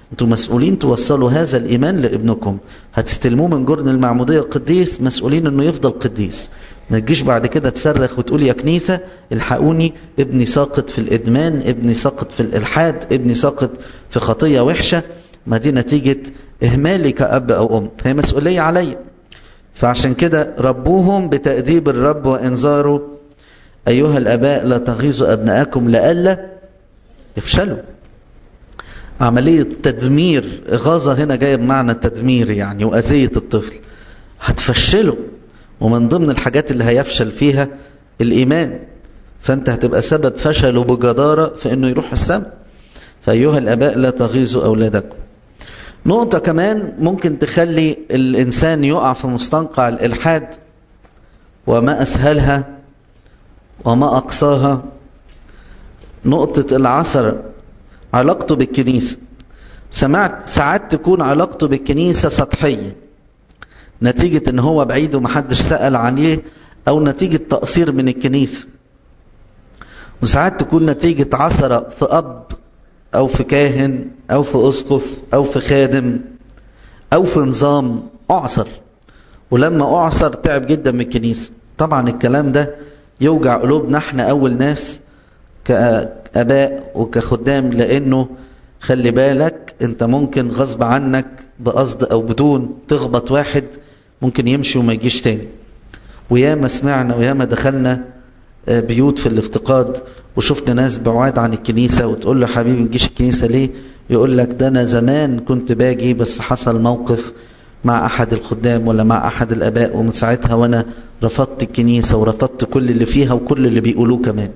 A: انتوا مسؤولين توصلوا هذا الإيمان لابنكم هتستلموه من جرن المعمودية قديس مسؤولين انه يفضل قديس ما تجيش بعد كده تصرخ وتقول يا كنيسة الحقوني ابني ساقط في الإدمان ابني ساقط في الإلحاد ابني ساقط في خطية وحشة ما دي نتيجة إهمالي كأب أو أم هي مسؤولية علي فعشان كده ربوهم بتأديب الرب وإنذاره أيها الأباء لا تغيظوا أبنائكم لألا يفشلوا عملية تدمير إغاظة هنا جاية بمعنى تدمير يعني وأذية الطفل هتفشله ومن ضمن الحاجات اللي هيفشل فيها الإيمان فأنت هتبقى سبب فشله بجدارة في أنه يروح السماء فأيها الأباء لا تغيظوا أولادكم نقطة كمان ممكن تخلي الإنسان يقع في مستنقع الإلحاد وما أسهلها وما أقصاها نقطة العثرة علاقته بالكنيسة سمعت ساعات تكون علاقته بالكنيسة سطحية نتيجة ان هو بعيد ومحدش سأل عليه او نتيجة تقصير من الكنيسة وساعات تكون نتيجة عثرة في اب او في كاهن او في اسقف او في خادم او في نظام اعصر ولما اعصر تعب جدا من الكنيسة طبعا الكلام ده يوجع قلوبنا احنا اول ناس كاباء وكخدام لانه خلي بالك انت ممكن غصب عنك بقصد او بدون تخبط واحد ممكن يمشي وما يجيش تاني وياما سمعنا وياما دخلنا بيوت في الافتقاد وشفنا ناس بعاد عن الكنيسة وتقول له حبيبي ما تجيش الكنيسة ليه يقول لك ده انا زمان كنت باجي بس حصل موقف مع احد الخدام ولا مع احد الاباء ومن ساعتها وانا رفضت الكنيسة ورفضت كل اللي فيها وكل اللي بيقولوه كمان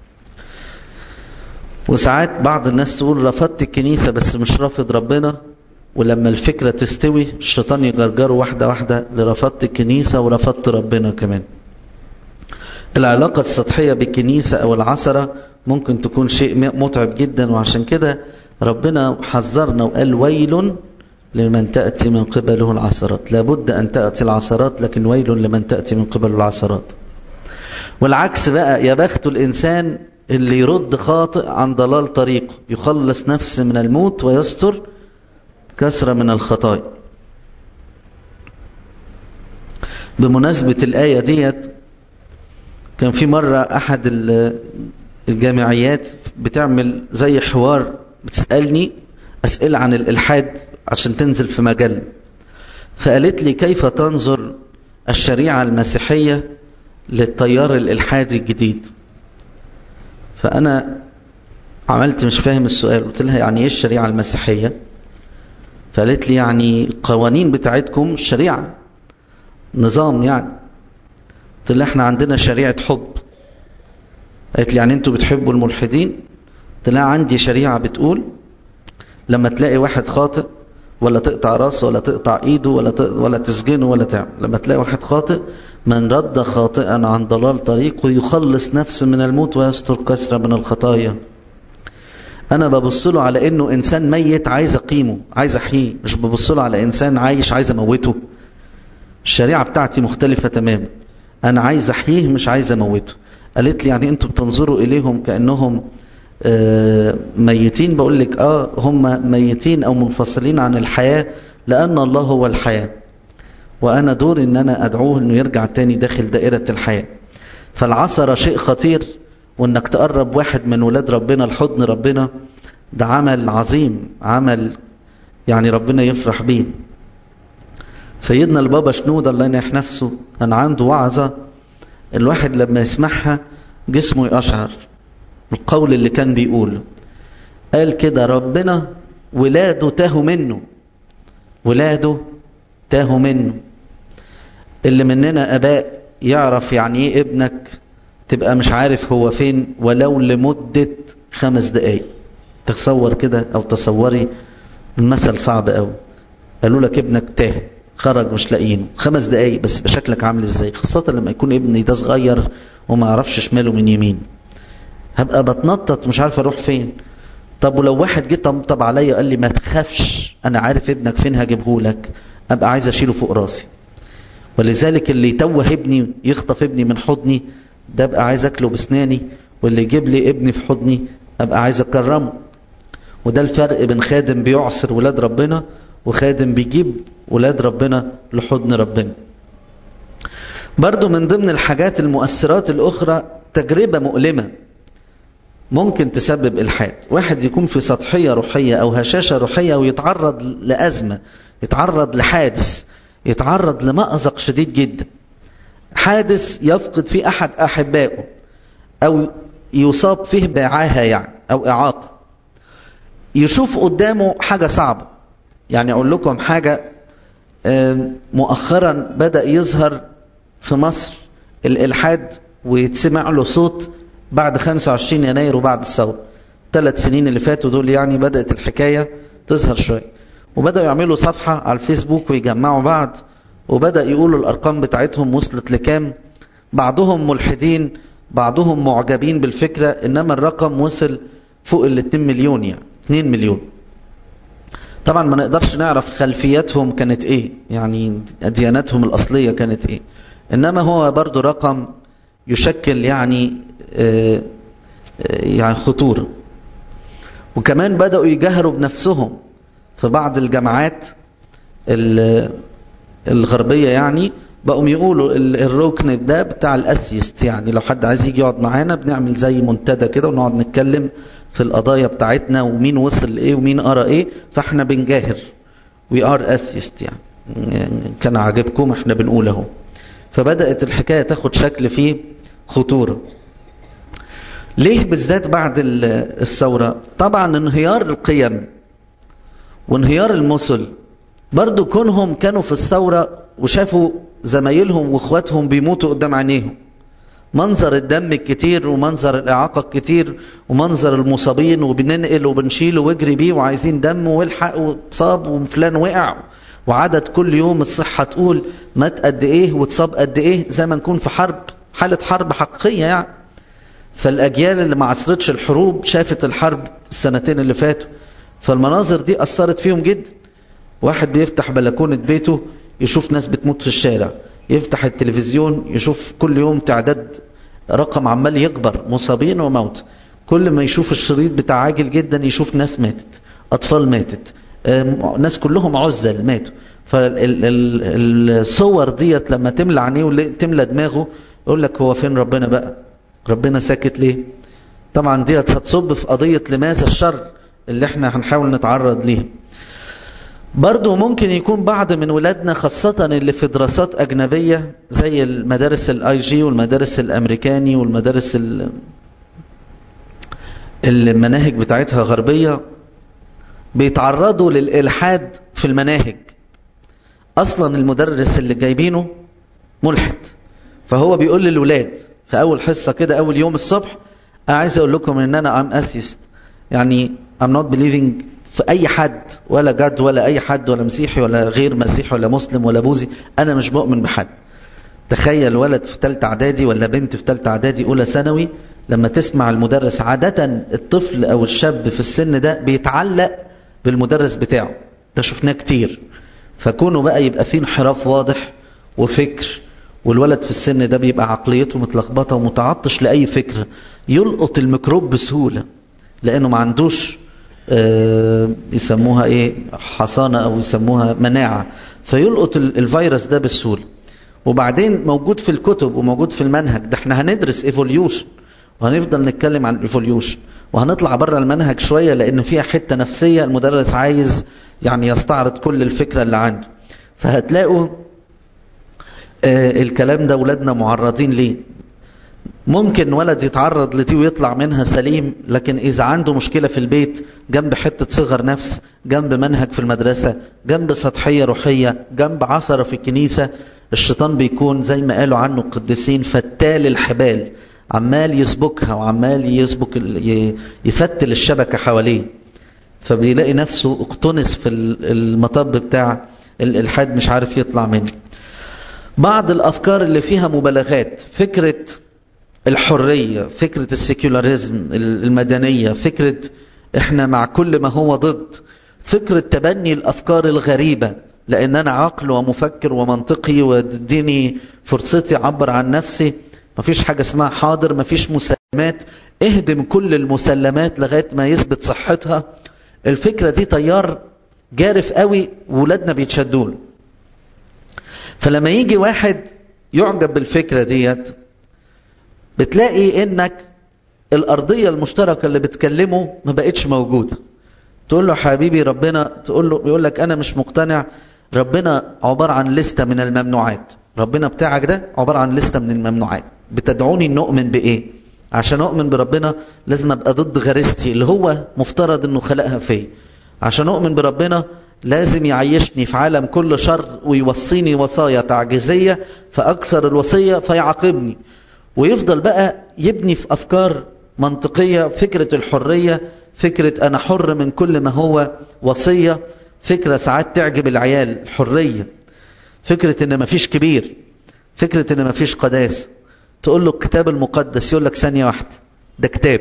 A: وساعات بعض الناس تقول رفضت الكنيسة بس مش رافض ربنا ولما الفكرة تستوي الشيطان يجرجره واحدة واحدة لرفضت الكنيسة ورفضت ربنا كمان العلاقة السطحية بالكنيسة أو العصرة ممكن تكون شيء متعب جدا وعشان كده ربنا حذرنا وقال ويل لمن تأتي من قبله العثرات لابد أن تأتي العثرات لكن ويل لمن تأتي من قبله العثرات والعكس بقى يا بخت الإنسان اللي يرد خاطئ عن ضلال طريقه يخلص نفسه من الموت ويستر كسرة من الخطايا بمناسبة الآية ديت كان في مرة أحد الجامعيات بتعمل زي حوار بتسألني أسئلة عن الإلحاد عشان تنزل في مجلة فقالت لي كيف تنظر الشريعة المسيحية للتيار الإلحادي الجديد فأنا عملت مش فاهم السؤال قلت لها يعني إيه الشريعة المسيحية فقالت لي يعني القوانين بتاعتكم الشريعة نظام يعني قلت لها احنا عندنا شريعة حب قالت لي يعني انتوا بتحبوا الملحدين قلت لها عندي شريعة بتقول لما تلاقي واحد خاطئ ولا تقطع راسه ولا تقطع ايده ولا ت... ولا تسجنه ولا تعمل لما تلاقي واحد خاطئ من رد خاطئا عن ضلال طريقه يخلص نفسه من الموت ويستر كسرة من الخطايا انا ببص له على انه انسان ميت عايز اقيمه عايز احييه مش ببص له على انسان عايش عايز اموته الشريعة بتاعتي مختلفة تماما انا عايز احييه مش عايز اموته قالت لي يعني انتوا بتنظروا اليهم كانهم آه ميتين بقول لك اه هم ميتين او منفصلين عن الحياة لان الله هو الحياة وانا دور ان انا ادعوه انه يرجع تاني داخل دائرة الحياة فالعصرة شيء خطير وانك تقرب واحد من ولاد ربنا لحضن ربنا ده عمل عظيم عمل يعني ربنا يفرح بيه سيدنا البابا شنودة الله ينح نفسه كان عنده وعظة الواحد لما يسمعها جسمه يقشعر القول اللي كان بيقوله قال كده ربنا ولاده تاهوا منه ولاده تاهوا منه اللي مننا اباء يعرف يعني ايه ابنك تبقى مش عارف هو فين ولو لمدة خمس دقايق تصور كده او تصوري المثل صعب قوي قالوا لك ابنك تاه خرج مش لاقيينه خمس دقايق بس بشكلك عامل ازاي خاصة لما يكون ابني ده صغير وما اعرفش شماله من يمين هبقى بتنطط مش عارف اروح فين طب ولو واحد جه طبطب عليا قال لي ما تخافش انا عارف ابنك فين هجيبه لك ابقى عايز اشيله فوق راسي ولذلك اللي يتوه ابني يخطف ابني من حضني ده ابقى عايز اكله بسناني واللي يجيب لي ابني في حضني ابقى عايز اكرمه وده الفرق بين خادم بيعصر ولاد ربنا وخادم بيجيب ولاد ربنا لحضن ربنا برضو من ضمن الحاجات المؤثرات الأخرى تجربة مؤلمة ممكن تسبب إلحاد واحد يكون في سطحية روحية أو هشاشة روحية ويتعرض لأزمة يتعرض لحادث يتعرض لمأزق شديد جدا حادث يفقد فيه أحد أحبائه أو يصاب فيه بعاهة يعني أو إعاقة يشوف قدامه حاجة صعبة يعني أقول لكم حاجة مؤخرا بدأ يظهر في مصر الإلحاد ويتسمع له صوت بعد 25 يناير وبعد الثورة ثلاث سنين اللي فاتوا دول يعني بدأت الحكاية تظهر شوية وبدأوا يعملوا صفحة على الفيسبوك ويجمعوا بعض وبدأ يقولوا الأرقام بتاعتهم وصلت لكام بعضهم ملحدين بعضهم معجبين بالفكرة إنما الرقم وصل فوق ال 2 مليون يعني 2 مليون طبعا ما نقدرش نعرف خلفياتهم كانت ايه يعني دياناتهم الأصلية كانت ايه إنما هو برضو رقم يشكل يعني آه يعني خطورة وكمان بدأوا يجهروا بنفسهم في بعض الجامعات الغربية يعني بقوا يقولوا الركن ده بتاع الأسيست يعني لو حد عايز يجي يقعد معانا بنعمل زي منتدى كده ونقعد نتكلم في القضايا بتاعتنا ومين وصل لإيه ومين قرأ إيه فاحنا بنجاهر وي ار أسيست يعني كان عاجبكم احنا بنقول اهو فبدأت الحكاية تاخد شكل فيه خطورة ليه بالذات بعد الثورة طبعا انهيار القيم وانهيار المثل برضو كونهم كانوا في الثورة وشافوا زمايلهم واخواتهم بيموتوا قدام عينيهم منظر الدم الكتير ومنظر الإعاقة الكتير ومنظر المصابين وبننقل وبنشيل ويجري بيه وعايزين دم والحق واتصاب وفلان وقع وعدد كل يوم الصحة تقول مات قد ايه واتصاب قد ايه زي ما نكون في حرب حالة حرب حقيقية يعني فالأجيال اللي ما عصرتش الحروب شافت الحرب السنتين اللي فاتوا فالمناظر دي أثرت فيهم جدا واحد بيفتح بلكونة بيته يشوف ناس بتموت في الشارع يفتح التلفزيون يشوف كل يوم تعداد رقم عمال يكبر مصابين وموت كل ما يشوف الشريط بتاع عاجل جدا يشوف ناس ماتت أطفال ماتت ناس كلهم عزل ماتوا فالصور ديت لما تملى عينيه وتملى دماغه يقول لك هو فين ربنا بقى ربنا ساكت ليه طبعا ديت هتصب في قضية لماذا الشر اللي احنا هنحاول نتعرض ليه برضو ممكن يكون بعض من ولادنا خاصة اللي في دراسات أجنبية زي المدارس الاي جي والمدارس الأمريكاني والمدارس المناهج بتاعتها غربية بيتعرضوا للإلحاد في المناهج أصلا المدرس اللي جايبينه ملحد فهو بيقول للولاد في أول حصة كده أول يوم الصبح أنا عايز أقول لكم إن أنا أم أسيست يعني I'm not believing في أي حد ولا جد ولا أي حد ولا مسيحي ولا غير مسيحي ولا مسلم ولا بوذي أنا مش مؤمن بحد تخيل ولد في ثالثه اعدادي ولا بنت في ثالثه اعدادي اولى ثانوي لما تسمع المدرس عادة الطفل او الشاب في السن ده بيتعلق بالمدرس بتاعه ده شفناه كتير فكونه بقى يبقى فيه انحراف واضح وفكر والولد في السن ده بيبقى عقليته متلخبطه ومتعطش لاي فكر يلقط الميكروب بسهوله لانه ما عندوش آه يسموها ايه حصانه او يسموها مناعه فيلقط الفيروس ده بسهوله وبعدين موجود في الكتب وموجود في المنهج ده احنا هندرس ايفوليوشن وهنفضل نتكلم عن ايفوليوشن وهنطلع بره المنهج شويه لان فيها حته نفسيه المدرس عايز يعني يستعرض كل الفكره اللي عنده فهتلاقوا آه الكلام ده اولادنا معرضين ليه ممكن ولد يتعرض لدي ويطلع منها سليم لكن إذا عنده مشكلة في البيت جنب حتة صغر نفس جنب منهج في المدرسة جنب سطحية روحية جنب عصرة في الكنيسة الشيطان بيكون زي ما قالوا عنه القديسين فتال الحبال عمال يسبكها وعمال يسبك يفتل الشبكة حواليه فبيلاقي نفسه اقتنس في المطب بتاع الإلحاد مش عارف يطلع منه بعض الأفكار اللي فيها مبالغات فكرة الحرية فكرة السيكولاريزم المدنية فكرة احنا مع كل ما هو ضد فكرة تبني الأفكار الغريبة لأن أنا عقل ومفكر ومنطقي واديني فرصتي أعبر عن نفسي مفيش حاجة اسمها حاضر مفيش مسلمات اهدم كل المسلمات لغاية ما يثبت صحتها الفكرة دي تيار جارف قوي ولادنا بيتشدوا له فلما يجي واحد يعجب بالفكرة ديت بتلاقي انك الارضية المشتركة اللي بتكلمه ما بقتش موجودة تقول له حبيبي ربنا تقول له يقول لك انا مش مقتنع ربنا عبارة عن لستة من الممنوعات ربنا بتاعك ده عبارة عن لستة من الممنوعات بتدعوني ان اؤمن بايه عشان اؤمن بربنا لازم ابقى ضد غريزتي اللي هو مفترض انه خلقها فيا عشان اؤمن بربنا لازم يعيشني في عالم كل شر ويوصيني وصايا تعجيزية فأكثر الوصية فيعاقبني ويفضل بقى يبني في أفكار منطقية فكرة الحرية فكرة أنا حر من كل ما هو وصية فكرة ساعات تعجب العيال الحرية فكرة إن مفيش كبير فكرة إن مفيش قداس تقول له الكتاب المقدس يقول لك ثانية واحدة ده كتاب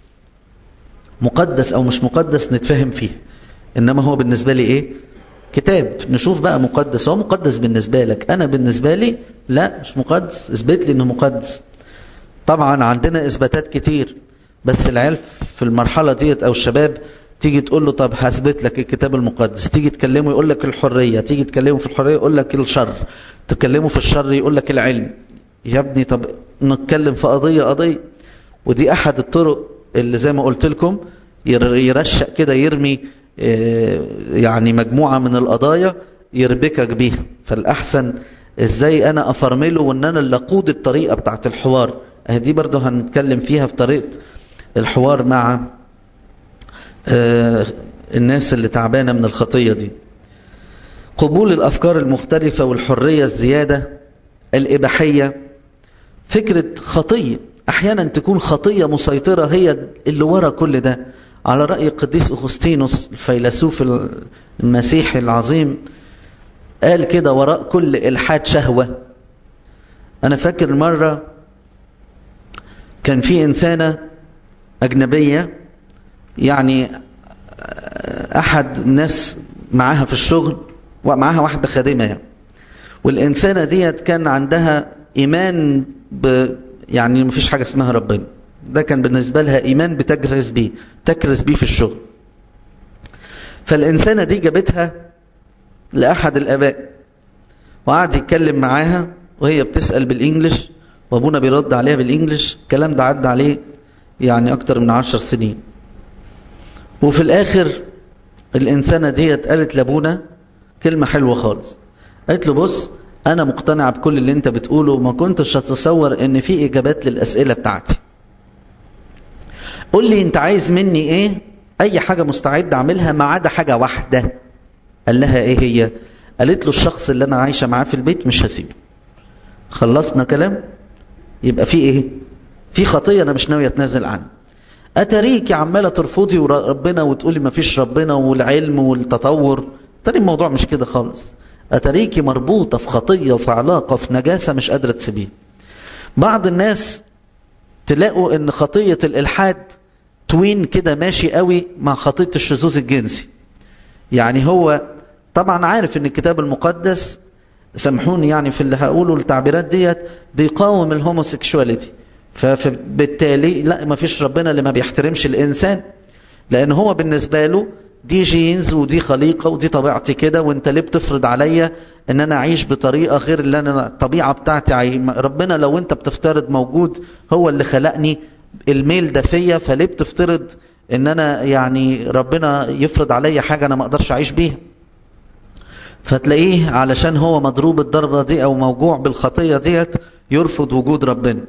A: مقدس أو مش مقدس نتفهم فيه إنما هو بالنسبة لي إيه كتاب نشوف بقى مقدس هو مقدس بالنسبة لك أنا بالنسبة لي لا مش مقدس اثبت لي إنه مقدس طبعا عندنا إثباتات كتير بس العيال في المرحلة ديت أو الشباب تيجي تقول له طب هثبت لك الكتاب المقدس تيجي تكلمه يقول لك الحرية تيجي تكلمه في الحرية يقول لك الشر تكلمه في الشر يقول لك العلم يا ابني طب نتكلم في قضية قضية ودي أحد الطرق اللي زي ما قلت لكم يرشق كده يرمي يعني مجموعة من القضايا يربكك بيها فالأحسن ازاي انا افرمله وان انا اللي اقود الطريقة بتاعت الحوار دي برضه هنتكلم فيها في طريقة الحوار مع الناس اللي تعبانة من الخطية دي قبول الأفكار المختلفة والحرية الزيادة الإباحية فكرة خطية أحيانا تكون خطية مسيطرة هي اللي ورا كل ده على رأي القديس أغسطينوس الفيلسوف المسيحي العظيم قال كده وراء كل إلحاد شهوة أنا فاكر مرة كان في إنسانة أجنبية يعني أحد الناس معاها في الشغل ومعاها واحدة خادمة يعني والإنسانة ديت كان عندها إيمان ب يعني مفيش حاجة اسمها ربنا ده كان بالنسبة لها إيمان بتجرس بيه تكرس بيه في الشغل فالإنسانة دي جابتها لأحد الآباء وقعد يتكلم معاها وهي بتسأل بالإنجلش وأبونا بيرد عليها بالإنجلش الكلام ده عدى عليه يعني أكتر من عشر سنين وفي الآخر الإنسانة ديت قالت لأبونا كلمة حلوة خالص قالت له بص أنا مقتنعة بكل اللي أنت بتقوله وما كنتش أتصور إن في إجابات للأسئلة بتاعتي قول لي أنت عايز مني إيه أي حاجة مستعد أعملها ما عدا حاجة واحدة قال لها إيه هي قالت له الشخص اللي أنا عايشة معاه في البيت مش هسيبه خلصنا كلام يبقى في إيه في خطية أنا مش ناوية أتنازل عنها أتريك عمالة ترفضي ربنا وتقولي ما فيش ربنا والعلم والتطور تاني الموضوع مش كده خالص أتريكي مربوطة في خطية وفي علاقة في نجاسة مش قادرة تسيبيها بعض الناس تلاقوا ان خطية الإلحاد توين كده ماشي قوي مع خطية الشذوذ الجنسي يعني هو طبعا عارف ان الكتاب المقدس سامحوني يعني في اللي هقوله التعبيرات ديت بيقاوم الهوموسيكشواليتي فبالتالي لا ما فيش ربنا اللي ما بيحترمش الإنسان لأن هو بالنسبة له دي جينز ودي خليقة ودي طبيعتي كده وانت ليه بتفرض عليا ان انا اعيش بطريقة غير اللي انا الطبيعة بتاعتي عاي... ربنا لو انت بتفترض موجود هو اللي خلقني الميل ده فيا فليه بتفترض ان انا يعني ربنا يفرض عليا حاجة انا ما اقدرش اعيش بيها فتلاقيه علشان هو مضروب الضربة دي او موجوع بالخطية ديت يرفض وجود ربنا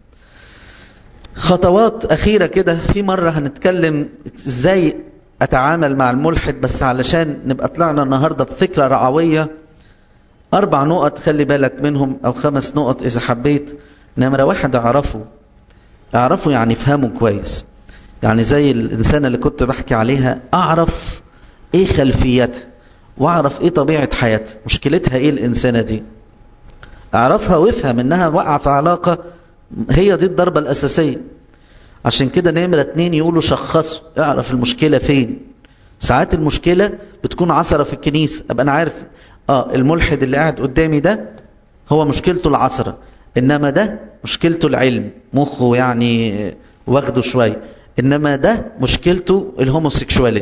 A: خطوات أخيرة كده في مرة هنتكلم ازاي أتعامل مع الملحد بس علشان نبقى طلعنا النهاردة بفكرة رعوية أربع نقط خلي بالك منهم أو خمس نقط إذا حبيت نمرة واحد أعرفه أعرفه يعني فهمه كويس يعني زي الإنسانة اللي كنت بحكي عليها أعرف إيه خلفيتها وأعرف إيه طبيعة حياتها مشكلتها إيه الإنسانة دي أعرفها وافهم إنها وقع في علاقة هي دي الضربة الأساسية عشان كده نمرة اتنين يقولوا شخصوا اعرف المشكلة فين ساعات المشكلة بتكون عصرة في الكنيسة أبقى أنا عارف آه الملحد اللي قاعد قدامي ده هو مشكلته العصرة إنما ده مشكلته العلم مخه يعني واخده شوية إنما ده مشكلته الهوموسيكشواليتي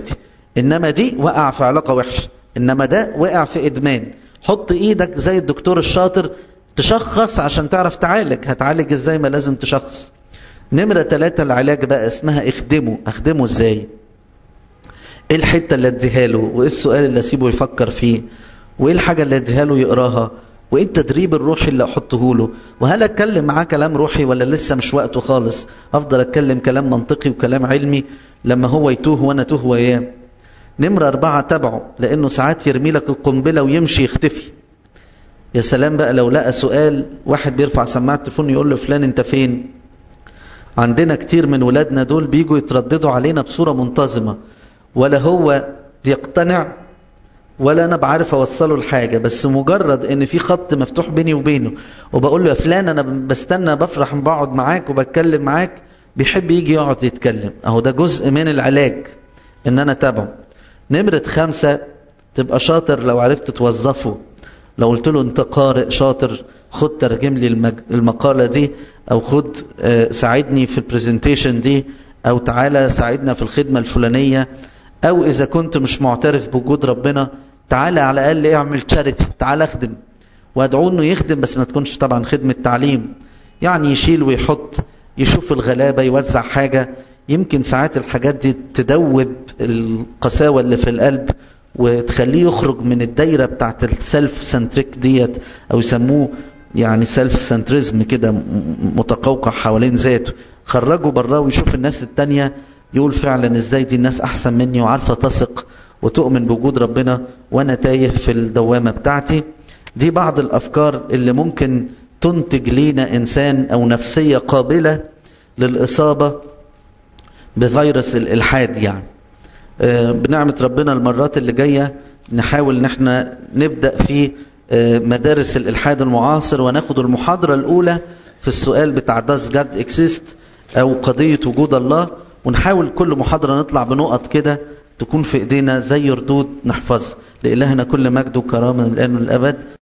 A: إنما دي وقع في علاقة وحشة إنما ده وقع في إدمان حط إيدك زي الدكتور الشاطر تشخص عشان تعرف تعالج هتعالج إزاي ما لازم تشخص نمرة ثلاثة العلاج بقى اسمها اخدمه اخدمه ازاي ايه الحتة اللي اديها له وايه السؤال اللي اسيبه يفكر فيه وايه الحاجة اللي اديها له يقراها وايه التدريب الروحي اللي احطه له وهل اتكلم معاه كلام روحي ولا لسه مش وقته خالص افضل اتكلم كلام منطقي وكلام علمي لما هو يتوه وانا توه وياه نمرة أربعة تبعه لأنه ساعات يرمي لك القنبلة ويمشي يختفي يا سلام بقى لو لقى سؤال واحد بيرفع سماعة التليفون يقول له فلان انت فين عندنا كتير من ولادنا دول بيجوا يترددوا علينا بصورة منتظمة ولا هو بيقتنع ولا انا بعرف اوصله الحاجة بس مجرد ان في خط مفتوح بيني وبينه وبقول له يا فلان انا بستنى بفرح بقعد معاك وبتكلم معاك بيحب يجي يقعد يتكلم اهو ده جزء من العلاج ان انا تابعه نمرة خمسة تبقى شاطر لو عرفت توظفه لو قلت له انت قارئ شاطر خد ترجم لي المج... المقالة دي او خد ساعدني في البرزنتيشن دي او تعالى ساعدنا في الخدمة الفلانية او اذا كنت مش معترف بوجود ربنا تعالى على الاقل اعمل تشاريتي تعالى اخدم وادعوه انه يخدم بس ما تكونش طبعا خدمة تعليم يعني يشيل ويحط يشوف الغلابة يوزع حاجة يمكن ساعات الحاجات دي تدوب القساوة اللي في القلب وتخليه يخرج من الدايرة بتاعت السلف سنتريك ديت او يسموه يعني سيلف سنتريزم كده متقوقع حوالين ذاته خرجه براه ويشوف الناس التانية يقول فعلا ازاي دي الناس احسن مني وعارفة تثق وتؤمن بوجود ربنا وانا تايه في الدوامة بتاعتي دي بعض الافكار اللي ممكن تنتج لينا انسان او نفسية قابلة للاصابة بفيروس الالحاد يعني بنعمة ربنا المرات اللي جاية نحاول ان احنا نبدأ في مدارس الإلحاد المعاصر وناخد المحاضرة الأولى في السؤال بتاع does God exist أو قضية وجود الله ونحاول كل محاضرة نطلع بنقط كده تكون في إيدينا زي ردود نحفظها لإلهنا كل مجد وكرامة من الآن والأبد